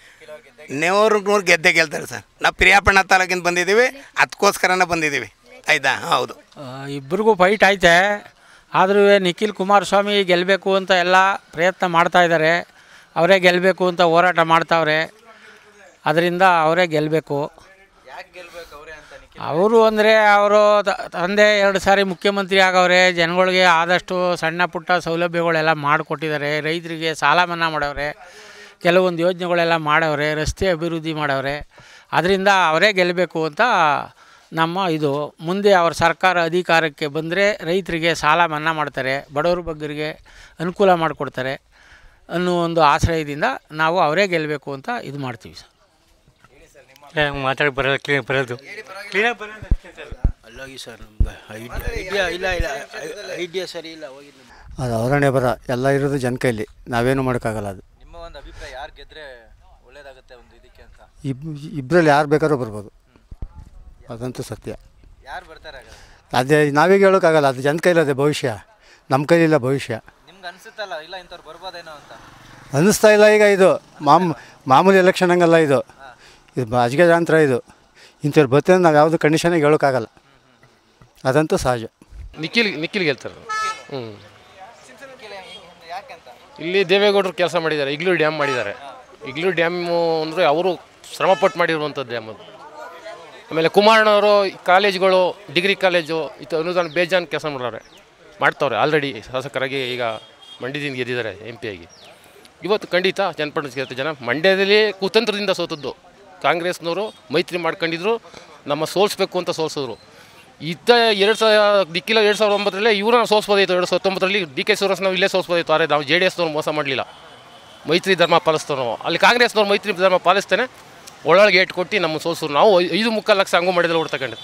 ನೂರಕ್ಕೆ ನೂರು ಗೆದ್ದೆ ಗೆಲ್ತಾರೆ ಸರ್ ನಾವು ಪ್ರಿಯಾಪಣ್ಣ ತಾಲೂಕಿಂದ ಬಂದಿದ್ದೀವಿ ಅದಕ್ಕೋಸ್ಕರನೇ ಬಂದಿದ್ದೀವಿ ಆಯಿತಾ ಹೌದು ಇಬ್ಬರಿಗೂ ಫೈಟ್ ಐತೆ ಆದರೂ ನಿಖಿಲ್ ಕುಮಾರಸ್ವಾಮಿ ಗೆಲ್ಲಬೇಕು ಅಂತ ಎಲ್ಲ ಪ್ರಯತ್ನ ಮಾಡ್ತಾ ಇದ್ದಾರೆ ಅವರೇ ಗೆಲ್ಲಬೇಕು ಅಂತ ಹೋರಾಟ ಮಾಡ್ತಾವ್ರೆ ಅದರಿಂದ ಅವರೇ ಗೆಲ್ಲಬೇಕು ಯಾಕೆ ಗೆಲ್ಬೇಕು ಅವರೇ ಅಂತ ನಿಖಿಲ್ ಅವರು ಅಂದರೆ ಅವರು ತ- ತಂದೆ ಎರಡು ಸಾರಿ ಮುಖ್ಯಮಂತ್ರಿ ಆಗವ್ರೆ ಜನಗಳಿಗೆ ಆದಷ್ಟು ಸಣ್ಣ ಪುಟ್ಟ ಸೌಲಭ್ಯಗಳೆಲ್ಲ ಮಾಡಿಕೊಟ್ಟಿದ್ದಾರೆ ರೈತರಿಗೆ ಸಾಲ ಮನ್ನಾ ಮಾಡವ್ರೆ ಕೆಲವೊಂದು ಯೋಜನೆಗಳೆಲ್ಲ ಮಾಡವ್ರೆ ರಸ್ತೆ ಅಭಿವೃದ್ಧಿ ಮಾಡವ್ರೆ ಅದರಿಂದ ಅವರೇ ಗೆಲ್ಲಬೇಕು ಅಂತ ನಮ್ಮ ಇದು ಮುಂದೆ ಅವ್ರ ಸರ್ಕಾರ ಅಧಿಕಾರಕ್ಕೆ ಬಂದರೆ ರೈತರಿಗೆ ಸಾಲ ಮನ್ನಾ ಮಾಡ್ತಾರೆ ಬಡವ್ರ ಬಗ್ಗರಿಗೆ ಅನುಕೂಲ ಮಾಡಿಕೊಡ್ತಾರೆ ಅನ್ನೋ ಒಂದು ಆಶ್ರಯದಿಂದ ನಾವು ಅವರೇ ಗೆಲ್ಲಬೇಕು ಅಂತ ಇದು ಮಾಡ್ತೀವಿ ಸರ್ ಮಾತಾಡಿ ಬರೋದು ಕ್ಲೀನ್ ಬರೋದು ಕ್ಲೀನಾಗಿ ಬರೋದು ಅಲ್ಲಾಗಿ ಸರ್ ನಮ್ಗೆ ಐಡಿಯಾ ಐಡಿಯಾ ಇಲ್ಲ ಇಲ್ಲ ಐಡಿಯಾ ಸರಿ ಇಲ್ಲ ಹೋಗಿದ್ದು ಅದು ಅವರೇ ಬರ ಎಲ್ಲ ಇರೋದು ಜನ ಕೈಲಿ ನಾವೇನು ಮಾಡೋಕ್ಕಾಗಲ್ಲ ಅದು ನಿಮ್ಮ ಒಂದು ಅಭಿಪ್ರಾಯ ಯಾರು ಗೆದ್ರೆ ಒಳ್ಳೇದಾಗುತ್ತೆ ಒಂದು ಇದಕ್ಕೆ ಅಂತ ಇಬ್ ಇಬ್ಬರಲ್ಲಿ ಯಾರು ಬೇಕಾದ್ರೂ ಬರ್ಬೋದು ಅದಂತೂ ಸತ್ಯ ಯಾರು ಬರ್ತಾರೆ ಹಾಗಾದ್ರೆ ಅದೇ ನಾವೀಗ ಹೇಳೋಕ್ಕಾಗಲ್ಲ ಅದು ಜನ ಕೈಲಿ ಅದೇ ಭವಿಷ್ಯ ನಮ್ಮ ಕೈಲಿಲ್ಲ ಭವಿಷ್ಯ ನಿಮ್ಗೆ ಅನ್ಸುತ್ತಲ್ಲ ಇಲ್ಲ ಇಂಥವ್ರು ಬರ್ಬೋದೇನೋ ಅಂತ ಅನ್ನಿಸ್ತಾ ಇಲ್ಲ ಈಗ ಇದು ಮಾಮ್ ಮಾಮೂಲಿ ಎಲೆಕ್ಷನ್ ಹಂಗಲ್ಲ ಇದು ಇದು ರಾಜಕೀಯಾಂತರ ಇದು ಇಂಥವ್ರು ಬರ್ತಾರೆ ನಾವು ಯಾವುದು ಕಂಡೀಷನಾಗಿ ಹೇಳೋಕ್ಕಾಗಲ್ಲ ಅದಂತೂ ಸಹಜ ನಿಖಿಲ್ ನಿಖಿಲ್ ಗೆಲ್ತಾರೆ ಹ್ಞೂ ಇಲ್ಲಿ ದೇವೇಗೌಡರು ಕೆಲಸ ಮಾಡಿದ್ದಾರೆ ಇಗ್ಲೂರು ಡ್ಯಾಮ್ ಮಾಡಿದ್ದಾರೆ ಇಗ್ಲೂರು ಡ್ಯಾಮು ಅಂದರೆ ಅವರು ಶ್ರಮಪಟ್ಟು ಮಾಡಿರುವಂಥದ್ದು ಡ್ಯಾಮ್ ಅದು ಆಮೇಲೆ ಕುಮಾರಣ್ಣವರು ಕಾಲೇಜ್ಗಳು ಡಿಗ್ರಿ ಕಾಲೇಜು ಇದು ಅನುದಾನ ಬೇಜಾನ್ ಕೆಲಸ ಮಾಡೋರೆ ಮಾಡ್ತವ್ರೆ ಆಲ್ರೆಡಿ ಶಾಸಕರಾಗಿ ಈಗ ಮಂಡ್ಯದಿಂದ ಗೆದ್ದಿದ್ದಾರೆ ಎಂ ಪಿ ಆಗಿ ಇವತ್ತು ಖಂಡಿತ ಜನಪದ ಗೆಲ್ತ ಜನ ಮಂಡ್ಯದಲ್ಲಿ ಕುತಂತ್ರದಿಂದ ಸೋತದ್ದು ಕಾಂಗ್ರೆಸ್ನವರು ಮೈತ್ರಿ ಮಾಡ್ಕೊಂಡಿದ್ರು ನಮ್ಮ ಸೋಲಿಸ್ಬೇಕು ಅಂತ ಸೋಲ್ಸಿದ್ರು ಇದ್ದ ಎರಡು ಸಾವಿರ ದಿಕ್ಕಿಲ್ಲ ಎರಡು ಸಾವಿರದ ಒಂಬತ್ತರಲ್ಲಿ ಇವ್ರನ್ನ ಸೋಲ್ಸ್ಬೋದಾಯಿತು ಎರಡು ಸಾವಿರದ ಹತ್ತೊಂಬತ್ತರಲ್ಲಿ ಡಿ ಕೆ ಸುರೇಶ್ ನಾವು ಇಲ್ಲೇ ಸೋಲ್ಸ್ಬೋದಾಯಿತು ಆದರೆ ನಾವು ಜೆ ಡಿ ಎಸ್ನವ್ರು ಮೋಸ ಮಾಡಲಿಲ್ಲ ಮೈತ್ರಿ ಧರ್ಮ ಪಾಲಿಸ್ತೇವೆ ನಾವು ಅಲ್ಲಿ ಕಾಂಗ್ರೆಸ್ನವ್ರು ಮೈತ್ರಿ ಧರ್ಮ ಪಾಲಿಸ್ತೇನೆ ಒಳಗೆ ಏಟ್ ಕೊಟ್ಟು ನಮ್ಮ ಸೋಲ್ಸರು ನಾವು ಐ- ಐದು ಮುಕ್ಕಾಲು ಲಕ್ಷ ಹಂಗೂ ಮಾಡಿದ್ರೆ ಓಡ್ ತಗೊಂಡು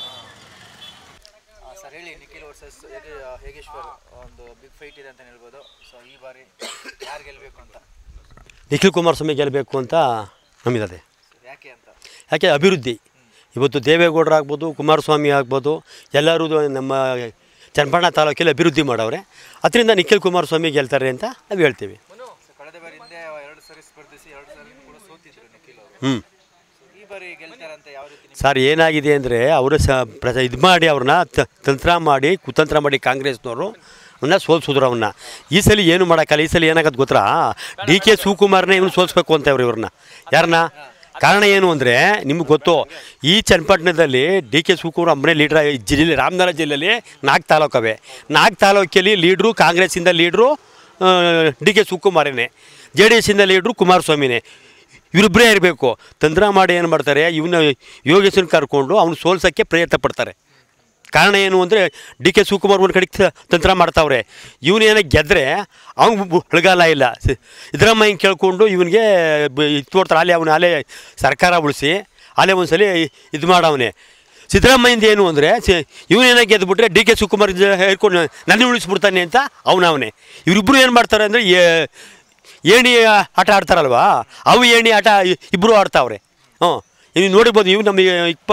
ಸರ್ ಹೇಳಿ ನಿಖಿಲ್ ವರ್ಸಸ್ ಹೇಗೇಶ್ವರ್ ಒಂದು ಬಿಗ್ ಫೈಟ್ ಇದೆ ಅಂತ ಹೇಳ್ಬೋದು ಸೊ ಈ ಬಾರಿ ಯಾರು ಗೆಲ್ಲಬೇಕು ಅಂತ ನಿಖಿಲ್ ಕುಮಾರಸ್ವಾಮಿ ಗೆಲ್ಲಬೇಕು ಅಂತ ನಮ್ಮಿದೆ ಯಾಕೆ ಅಂತ ಯಾಕೆ ಅಭಿವೃದ್ಧಿ ಇವತ್ತು ದೇವೇಗೌಡರು ಆಗ್ಬೋದು ಕುಮಾರಸ್ವಾಮಿ ಆಗ್ಬೋದು ಎಲ್ಲರೂ ನಮ್ಮ ಚನ್ನಪಟ್ಟಣ ತಾಲೂಕಲ್ಲಿ ಅಭಿವೃದ್ಧಿ ಮಾಡವ್ರೆ ಅದರಿಂದ ನಿಖಿಲ್ ಕುಮಾರಸ್ವಾಮಿ ಗೆಲ್ತಾರೆ ಅಂತ ನಾವು ಹೇಳ್ತೀವಿ ಸೊ ಕಳೆದ ಬಾರಿ ಹಿಂದೆ ಎರಡು ಸರಿ ಸ್ಪರ್ಧಿಸಿ ಎರಡು ಸರಿ ಕೂಡ ಸೋತಿದ್ರು ನಿಖಿಲ್ ಅವರು ಹ್ಞೂ ಈ ಬಾರಿ ಗೆಲ್ತಾರಂತ ಯಾವ ರೀತಿ ನಿಮ್ಗೆ ಸರ್ ಏನಾಗಿದೆ ಅಂದರೆ ಅವರು ಸ ಪ್ರ ಇದು ಮಾಡಿ ಅವ್ರನ್ನ ತ- ತಂತ್ರ ಮಾಡಿ ಕುತಂತ್ರ ಮಾಡಿ ಕಾಂಗ್ರೆಸ್ನವರು ಅವನ್ನ ಸೋಲ್ಸಿದ್ರು ಅವನ್ನ ಈ ಸಲ ಏನು ಮಾಡೋಕ್ಕಲ್ಲ ಈ ಸಲ ಏನಾಗತ್ತೆ ಗೊತ್ತಾ ಡಿ ಕೆ ಶಿವಕುಮಾರ್ನೇ ಇವ್ನು ಸೋಲ್ಸ್ಬೇಕು ಅಂತ ಇವ್ರು ಇವ್ರನ್ನ ಯಾರನ್ನ ಕಾರಣ ಏನು ಅಂದರೆ ನಿಮ್ಗೆ ಗೊತ್ತು ಈ ಚನ್ನಪಟ್ಟಣದಲ್ಲಿ ಡಿ ಕೆ ಶಿವಕುಮಾರ್ ಒಬ್ಬನೇ ಲೀಡ್ರ್ ಜಿಲ್ಲೆ ರಾಮನಗರ ಜಿಲ್ಲೆಯಲ್ಲಿ ನಾಲ್ಕು ತಾಲೂಕವೆ ನಾಲ್ಕು ತಾಲೂಕಲ್ಲಿ ಲೀಡ್ರು ಕಾಂಗ್ರೆಸ್ಸಿಂದ ಲೀಡ್ರು ಡಿ ಕೆ ಶಿವಕುಮಾರನೇ ಜೆ ಡಿ ಎಸ್ಸಿಂದ ಲೀಡ್ರು ಕುಮಾರಸ್ವಾಮಿನೇ ಇವರಿಬ್ಬರೇ ಇರಬೇಕು ತಂತ್ರ ಮಾಡಿ ಏನು ಮಾಡ್ತಾರೆ ಇವನ್ನ ಯೋಗೇಶನ್ ಕರ್ಕೊಂಡು ಅವ್ನು ಸೋಲ್ಸೋಕ್ಕೆ ಪ್ರಯತ್ನ ಪಡ್ತಾರೆ ಕಾರಣ ಏನು ಅಂದರೆ ಡಿ ಕೆ ಶಿವಕುಮಾರ್ ಒಂದು ಕಡೆಗೆ ತ- ತಂತ್ರ ಮಾಡ್ತಾವ್ರೆ ಇವನು ಏನೋ ಗೆದ್ದರೆ ಅವ್ನು ಉಳಗಾಲ ಇಲ್ಲ ಸಿ- ಸಿದ್ದರಾಮಯ್ಯ ಹಿಂಗೆ ಕೇಳ್ಕೊಂಡು ಇವನಿಗೆ ಇದು ತೋರ್ತಾರೆ ಅಲ್ಲೇ ಅವನು ಅಲ್ಲೇ ಸರ್ಕಾರ ಉಳಿಸಿ ಅಲ್ಲೇ ಒಂದು ಸಲ ಇದು ಮಾಡವನೆ ಸಿದ್ದರಾಮಯ್ಯಂದು ಏನು ಅಂದರೆ ಇವನೇನೋ ಗೆದ್ದುಬಿಟ್ರೆ ಡಿ ಕೆ ಶಿವಕುಮಾರ್ ಹೇಳ್ಕೊಂಡು ನನ್ನ ಉಳಿಸ್ಬಿಡ್ತಾನೆ ಅಂತ ಅವನವನೇ ಇವರಿಬ್ಬರು ಏನು ಮಾಡ್ತಾರೆ ಅಂದರೆ ಏಣಿ ಆಟ ಆಡ್ತಾರಲ್ವಾ ಅವು ಏಣಿ ಆಟ ಇಬ್ಬರು ಆಡ್ತಾವ್ರೆ ಹ್ಞೂ ನೀವು ನೋಡಿರ್ಬೋದು ಇವು ನಮಗೆ ಇಪ್ಪ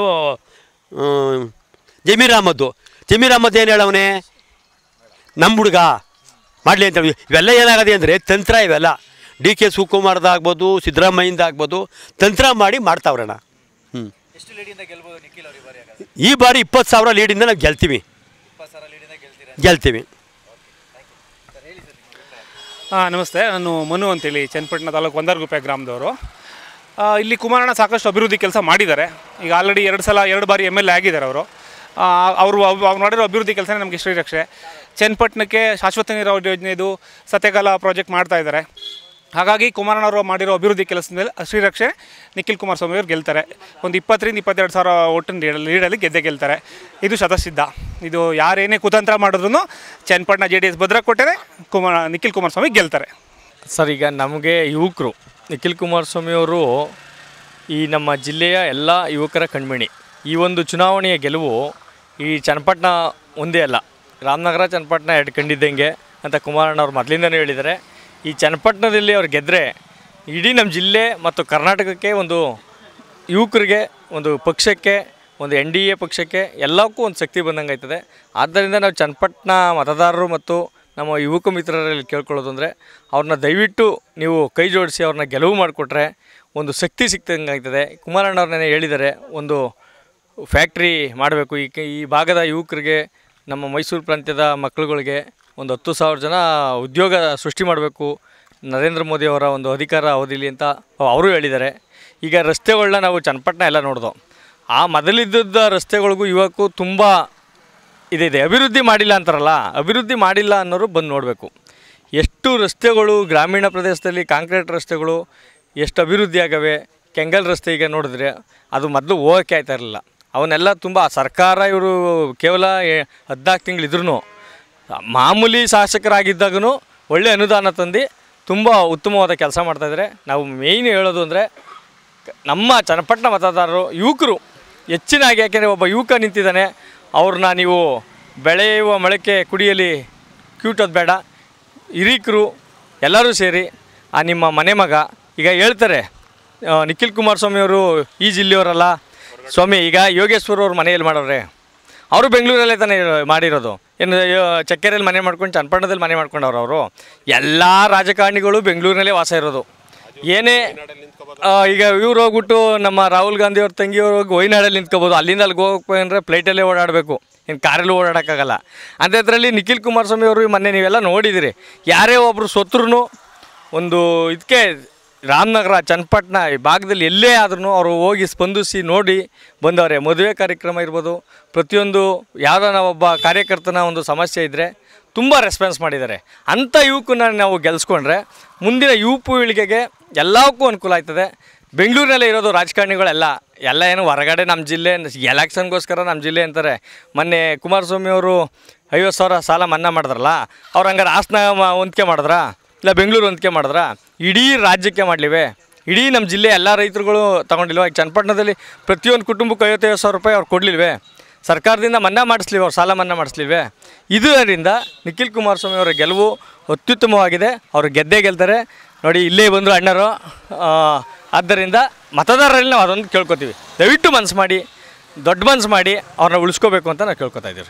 ಜಮೀರ್ ಅಹಮದ್ದು ಜಮೀರ್ ಅಹಮದ್ ಏನು ಹೇಳವನೇ ನಮ್ಮ ಹುಡುಗ ಮಾಡಲಿ ಅಂತ ಹೇಳಿ. ಇವೆಲ್ಲ ಏನಾಗದೆ ಅಂದರೆ ತಂತ್ರ ಇವೆಲ್ಲ ಡಿ ಕೆ ಶಿವಕುಮಾರ್ದಾಗ್ಬೋದು ಸಿದ್ದರಾಮಯ್ಯಿಂದ ಆಗ್ಬೋದು ತಂತ್ರ ಮಾಡಿ ಮಾಡ್ತಾವ್ರಣ್ಣ ಹ್ಞೂ ಎಷ್ಟು ಲೀಡಿಂದ ಗೆಲ್ಬೋದು ನಿಖಿಲ್ ಅವರು ಈ ಬಾರಿ ಹಾಗಾದ್ರೆ ಈ ಬಾರಿ ಇಪ್ಪತ್ತು ಸಾವಿರ ಲೀಡಿಂದ ನಾವು ಗೆಲ್ತೀವಿ ಇಪ್ಪತ್ತು ಸಾವಿರ ಲೀಡಿಂದ ಗೆಲ್ತೀರಾ ಗೆಲ್ತೀವಿ ಹಾಂ ನಮಸ್ತೆ ನಾನು ಮನು ಅಂತೇಳಿ ಚನ್ನಪಟ್ಟಣ ತಾಲೂಕು ಒಂದಾರ್ಗುಪ್ಪೆ ಗ್ರಾಮದವರು ಆ, ಇಲ್ಲಿ ಕುಮಾರಣ್ಣ ಸಾಕಷ್ಟು ಅಭಿವೃದ್ಧಿ ಕೆಲಸ ಮಾಡಿದ್ದಾರೆ ಈಗ ಆಲ್ರೆಡಿ ಎರಡು ಸಲ ಎರಡು ಬಾರಿ ಎಮ್ ಎಲ್ ಎ ಆಗಿದ್ದಾರೆ ಅವರು ಅವರು ಅವ್ರು ಮಾಡಿರೋ ಅಭಿವೃದ್ಧಿ ಕೆಲಸನೇ ನಮಗೆ ಶ್ರೀರಕ್ಷೆ ಚನ್ನಪಟ್ಟಣಕ್ಕೆ ಶಾಶ್ವತ ನೀರಾವರಿ ಯೋಜನೆದು ಸತ್ಯಕಾಲ ಪ್ರಾಜೆಕ್ಟ್ ಮಾಡ್ತಾ ಇದ್ದಾರೆ ಹಾಗಾಗಿ ಕುಮಾರಣ್ಣವರು ಮಾಡಿರೋ ಅಭಿವೃದ್ಧಿ ಕೆಲಸದಲ್ಲಿ ಶ್ರೀರಕ್ಷೆ ನಿಖಿಲ್ ಕುಮಾರಸ್ವಾಮಿ ಅವರು ಗೆಲ್ತಾರೆ ಒಂದು ಇಪ್ಪತ್ತರಿಂದ ಇಪ್ಪತ್ತೆರಡು ಸಾವಿರ ಒಟ್ಟಿನ ಲೀಡ್ ಲೀಡಲ್ಲಿ ಗೆದ್ದೆ ಗೆಲ್ತಾರೆ ಇದು ಶತಸಿದ್ಧ ಇದು ಯಾರೇನೇ ಕುತಂತ್ರ ಮಾಡಿದ್ರು ಚನ್ನಪಟ್ಟಣ ಜೆ ಡಿ ಎಸ್ ಭದ್ರಕೋಟೆನೇ ಕುಮಾರ ನಿಖಿಲ್ ಕುಮಾರಸ್ವಾಮಿ ಗೆಲ್ತಾರೆ ಸರ್ ಈಗ ನಮಗೆ ಯುವಕರು ನಿಖಿಲ್ ಕುಮಾರಸ್ವಾಮಿ ಅವರು ಈ ನಮ್ಮ ಜಿಲ್ಲೆಯ ಎಲ್ಲ ಯುವಕರ ಕಣ್ಮಣಿ ಈ ಒಂದು ಚುನಾವಣೆಯ ಗೆಲುವು ಈ ಚನ್ನಪಟ್ಟಣ ಒಂದೇ ಅಲ್ಲ ರಾಮನಗರ ಚನ್ನಪಟ್ಟಣ ಎರಡು ಕಂಡಿದ್ದಂಗೆ ಅಂತ ಕುಮಾರಣ್ಣವ್ರು ಮೊದಲಿಂದನೂ ಹೇಳಿದ್ದಾರೆ ಈ ಚನ್ನಪಟ್ಟಣದಲ್ಲಿ ಅವ್ರು ಗೆದ್ದರೆ ಇಡೀ ನಮ್ಮ ಜಿಲ್ಲೆ ಮತ್ತು ಕರ್ನಾಟಕಕ್ಕೆ ಒಂದು ಯುವಕರಿಗೆ ಒಂದು ಪಕ್ಷಕ್ಕೆ ಒಂದು ಎನ್ ಡಿ ಎ ಪಕ್ಷಕ್ಕೆ ಎಲ್ಲಕ್ಕೂ ಒಂದು ಶಕ್ತಿ ಬಂದಂಗೆ ಆಯ್ತದೆ ಆದ್ದರಿಂದ ನಾವು ಚನ್ನಪಟ್ಟಣ ಮತದಾರರು ಮತ್ತು ನಮ್ಮ ಯುವಕ ಮಿತ್ರರಲ್ಲಿ ಕೇಳ್ಕೊಳ್ಳೋದು ಅಂದರೆ ಅವ್ರನ್ನ ದಯವಿಟ್ಟು ನೀವು ಕೈ ಜೋಡಿಸಿ ಅವ್ರನ್ನ ಗೆಲುವು ಮಾಡಿಕೊಟ್ರೆ ಒಂದು ಶಕ್ತಿ ಸಿಕ್ತಂಗೆ ಆಗ್ತದೆ ಕುಮಾರಣ್ಣವ್ರನ್ನೇ ಹೇಳಿದ್ದಾರೆ ಒಂದು ಫ್ಯಾಕ್ಟ್ರಿ ಮಾಡಬೇಕು ಈ ಕ- ಈ ಭಾಗದ ಯುವಕರಿಗೆ ನಮ್ಮ ಮೈಸೂರು ಪ್ರಾಂತ್ಯದ ಮಕ್ಕಳುಗಳಿಗೆ ಒಂದು ಹತ್ತು ಸಾವಿರ ಜನ ಉದ್ಯೋಗ ಸೃಷ್ಟಿ ಮಾಡಬೇಕು ನರೇಂದ್ರ ಮೋದಿ ಅವರ ಒಂದು ಅಧಿಕಾರ ಅವಧಿಲಿ ಅಂತ ಅವರು ಹೇಳಿದ್ದಾರೆ ಈಗ ರಸ್ತೆಗಳನ್ನ ನಾವು ಚನ್ನಪಟ್ಟಣ ಎಲ್ಲ ನೋಡ್ದೋ ಆ ಮೊದಲಿದ್ದ ರಸ್ತೆಗಳಿಗೂ ಇವಕ್ಕೂ ತುಂಬ ಇದಿದೆ ಅಭಿವೃದ್ಧಿ ಮಾಡಿಲ್ಲ ಅಂತಾರಲ್ಲ ಅಭಿವೃದ್ಧಿ ಮಾಡಿಲ್ಲ ಅನ್ನೋರು ಬಂದು ನೋಡಬೇಕು ಎಷ್ಟು ರಸ್ತೆಗಳು ಗ್ರಾಮೀಣ ಪ್ರದೇಶದಲ್ಲಿ ಕಾಂಕ್ರೀಟ್ ರಸ್ತೆಗಳು ಎಷ್ಟು ಅಭಿವೃದ್ಧಿ ಆಗವೆ ಕೆಂಗಲ್ ರಸ್ತೆ ಈಗ ನೋಡಿದ್ರೆ ಅದು ಮೊದಲು ಹೋಗೋಕ್ಕೆ ಆಯ್ತಾ ಇರಲಿಲ್ಲ ಅವನ್ನೆಲ್ಲ ತುಂಬ ಸರ್ಕಾರ ಇವರು ಕೇವಲ ಎ- ಹದಿನಾಲ್ಕು ತಿಂಗಳಿದ್ರೂ ಮಾಮೂಲಿ ಶಾಸಕರಾಗಿದ್ದಾಗೂ ಒಳ್ಳೆ ಅನುದಾನ ತಂದು ತುಂಬ ಉತ್ತಮವಾದ ಕೆಲಸ ಮಾಡ್ತಾಯಿದ್ದಾರೆ ನಾವು ಮೇಯ್ನ್ ಹೇಳೋದು ಅಂದರೆ ನಮ್ಮ ಚನ್ನಪಟ್ಟಣ ಮತದಾರರು ಯುವಕರು ಹೆಚ್ಚಿನಾಗಿ ಯಾಕೆಂದರೆ ಒಬ್ಬ ಯುವಕ ನಿಂತಿದ್ದಾನೆ ಅವ್ರನ್ನ ನೀವು ಬೆಳೆಯುವ ಮೊಳಕೆ ಕುಡಿಯಲಿ ಕ್ಯೂಟೋದು ಬೇಡ ಹಿರೀಕರು ಎಲ್ಲರೂ ಸೇರಿ ಆ ನಿಮ್ಮ ಮನೆ ಮಗ ಈಗ ಹೇಳ್ತಾರೆ ಆ, ನಿಖಿಲ್ ಕುಮಾರಸ್ವಾಮಿ ಅವರು ಈ ಜಿಲ್ಲೆಯವರಲ್ಲ ಸ್ವಾಮಿ ಈಗ ಯೋಗೇಶ್ವರ ಅವ್ರ ಮನೆಯಲ್ಲಿ ಮಾಡೋರೆ ಅವರು ಬೆಂಗಳೂರಲ್ಲೇ ತಾನೇ ಮಾಡಿರೋದು ಏನು ಯೋ- ಚಕ್ಕೆರೆಯಲ್ಲಿ ಮನೆ ಮಾಡ್ಕೊಂಡು ಚನ್ನಪಟ್ಟಣದಲ್ಲಿ ಮನೆ ಮಾಡ್ಕೊಂಡವ್ರು ಅವರು ಎಲ್ಲ ರಾಜಕಾರಣಿಗಳು ಬೆಂಗಳೂರಿನಲ್ಲೇ ವಾಸ ಇರೋದು ಏನೇ ಆ, ಈಗ ಇವ್ರು ಹೋಗ್ಬಿಟ್ಟು ನಮ್ಮ ರಾಹುಲ್ ಗಾಂಧಿ ಅವ್ರ ತಂಗಿಯವ್ರು ಹೋಗಿ ವೈನಾಡಲ್ಲಿ ನಿಂತ್ಕೋಬೋದು ಅಲ್ಲಿಂದ ಅಲ್ಲಿಗೆ ಹೋಗ್ಬೇಕು ಅಂದರೆ ಫ್ಲೈಟಲ್ಲೇ ಓಡಾಡಬೇಕು ಇನ್ನು ಕಾರಲ್ಲಿ ಓಡಾಡೋಕ್ಕಾಗಲ್ಲ ಅಂಥದ್ರಲ್ಲಿ ನಿಖಿಲ್ ಕುಮಾರಸ್ವಾಮಿ ಅವರು ಮೊನ್ನೆ ನೀವೆಲ್ಲ ನೋಡಿದಿರಿ ಯಾರೇ ಒಬ್ಬರು ಸೊತ್ರು ಒಂದು ಇದಕ್ಕೆ ರಾಮನಗರ ಚನ್ನಪಟ್ಟಣ ಈ ಭಾಗದಲ್ಲಿ ಎಲ್ಲೇ ಆದ್ರೂ ಅವರು ಹೋಗಿ ಸ್ಪಂದಿಸಿ ನೋಡಿ ಬಂದವರೆ ಮದುವೆ ಕಾರ್ಯಕ್ರಮ ಇರ್ಬೋದು ಪ್ರತಿಯೊಂದು ಯಾವ್ದಾನ ಒಬ್ಬ ಕಾರ್ಯಕರ್ತನ ಒಂದು ಸಮಸ್ಯೆ ಇದ್ದರೆ ತುಂಬ ರೆಸ್ಪಾನ್ಸ್ ಮಾಡಿದ್ದಾರೆ ಅಂಥ ಯುವಕನ್ನ ನಾವು ಗೆಲ್ಸ್ಕೊಂಡ್ರೆ ಮುಂದಿನ ಯುವ ಪೀಳಿಗೆಗೆ ಎಲ್ಲಕ್ಕೂ ಅನುಕೂಲ ಆಯ್ತದೆ ಬೆಂಗಳೂರಿನಲ್ಲೇ ಇರೋದು ರಾಜಕಾರಣಿಗಳೆಲ್ಲ ಎಲ್ಲ ಏನು ಹೊರಗಡೆ ನಮ್ಮ ಜಿಲ್ಲೆ ಎಲೆಕ್ಷನ್ಗೋಸ್ಕರ ನಮ್ಮ ಜಿಲ್ಲೆ ಅಂತಾರೆ ಮೊನ್ನೆ ಕುಮಾರಸ್ವಾಮಿ ಅವರು ಐವತ್ತು ಸಾವಿರ ಸಾಲ ಮನ್ನಾ ಮಾಡಿದ್ರಲ್ಲ ಅವ್ರು ಹಂಗಾರೆ ಹಾಸನ ಹೊಂದಿಕೆ ಮಾಡಿದ್ರಾ ಇಲ್ಲ ಬೆಂಗಳೂರು ಹೊಂದಿಕೆ ಮಾಡಿದ್ರಾ ಇಡೀ ರಾಜ್ಯಕ್ಕೆ ಮಾಡಲಿವೆ ಇಡೀ ನಮ್ಮ ಜಿಲ್ಲೆ ಎಲ್ಲ ರೈತರುಗಳು ತಗೊಂಡಿಲ್ವ ಈಗ ಚನ್ನಪಟ್ಟಣದಲ್ಲಿ ಪ್ರತಿಯೊಂದು ಕುಟುಂಬಕ್ಕೆ ಐವತ್ತೈವತ್ತು ಸಾವಿರ ರೂಪಾಯಿ ಅವ್ರು ಕೊಡಲಿಲ್ವೇ ಸರ್ಕಾರದಿಂದ ಮನ್ನಾ ಮಾಡಿಸ್ಲಿವೆ ಅವ್ರು ಸಾಲ ಮನ್ನಾ ಮಾಡಿಸ್ಲಿಲ್ವೇ ಇದರಿಂದ ನಿಖಿಲ್ ಕುಮಾರಸ್ವಾಮಿ ಅವರ ಗೆಲುವು ಅತ್ಯುತ್ತಮವಾಗಿದೆ ಅವರು ಗೆದ್ದೇ ಗೆಲ್ತಾರೆ ನೋಡಿ ಇಲ್ಲೇ ಬಂದರು ಅಣ್ಣರು ಆ, ಆದ್ದರಿಂದ ಮತದಾರರಲ್ಲಿ ನಾವು ಅದೊಂದು ಕೇಳ್ಕೊತೀವಿ ದಯವಿಟ್ಟು ಮನಸ್ಸು ಮಾಡಿ ದೊಡ್ಡ ಮನಸ್ಸು ಮಾಡಿ ಅವ್ರನ್ನ ಉಳಿಸ್ಕೋಬೇಕು ಅಂತ ನಾವು ಕೇಳ್ಕೊತಾ ಇದ್ದೀವಿ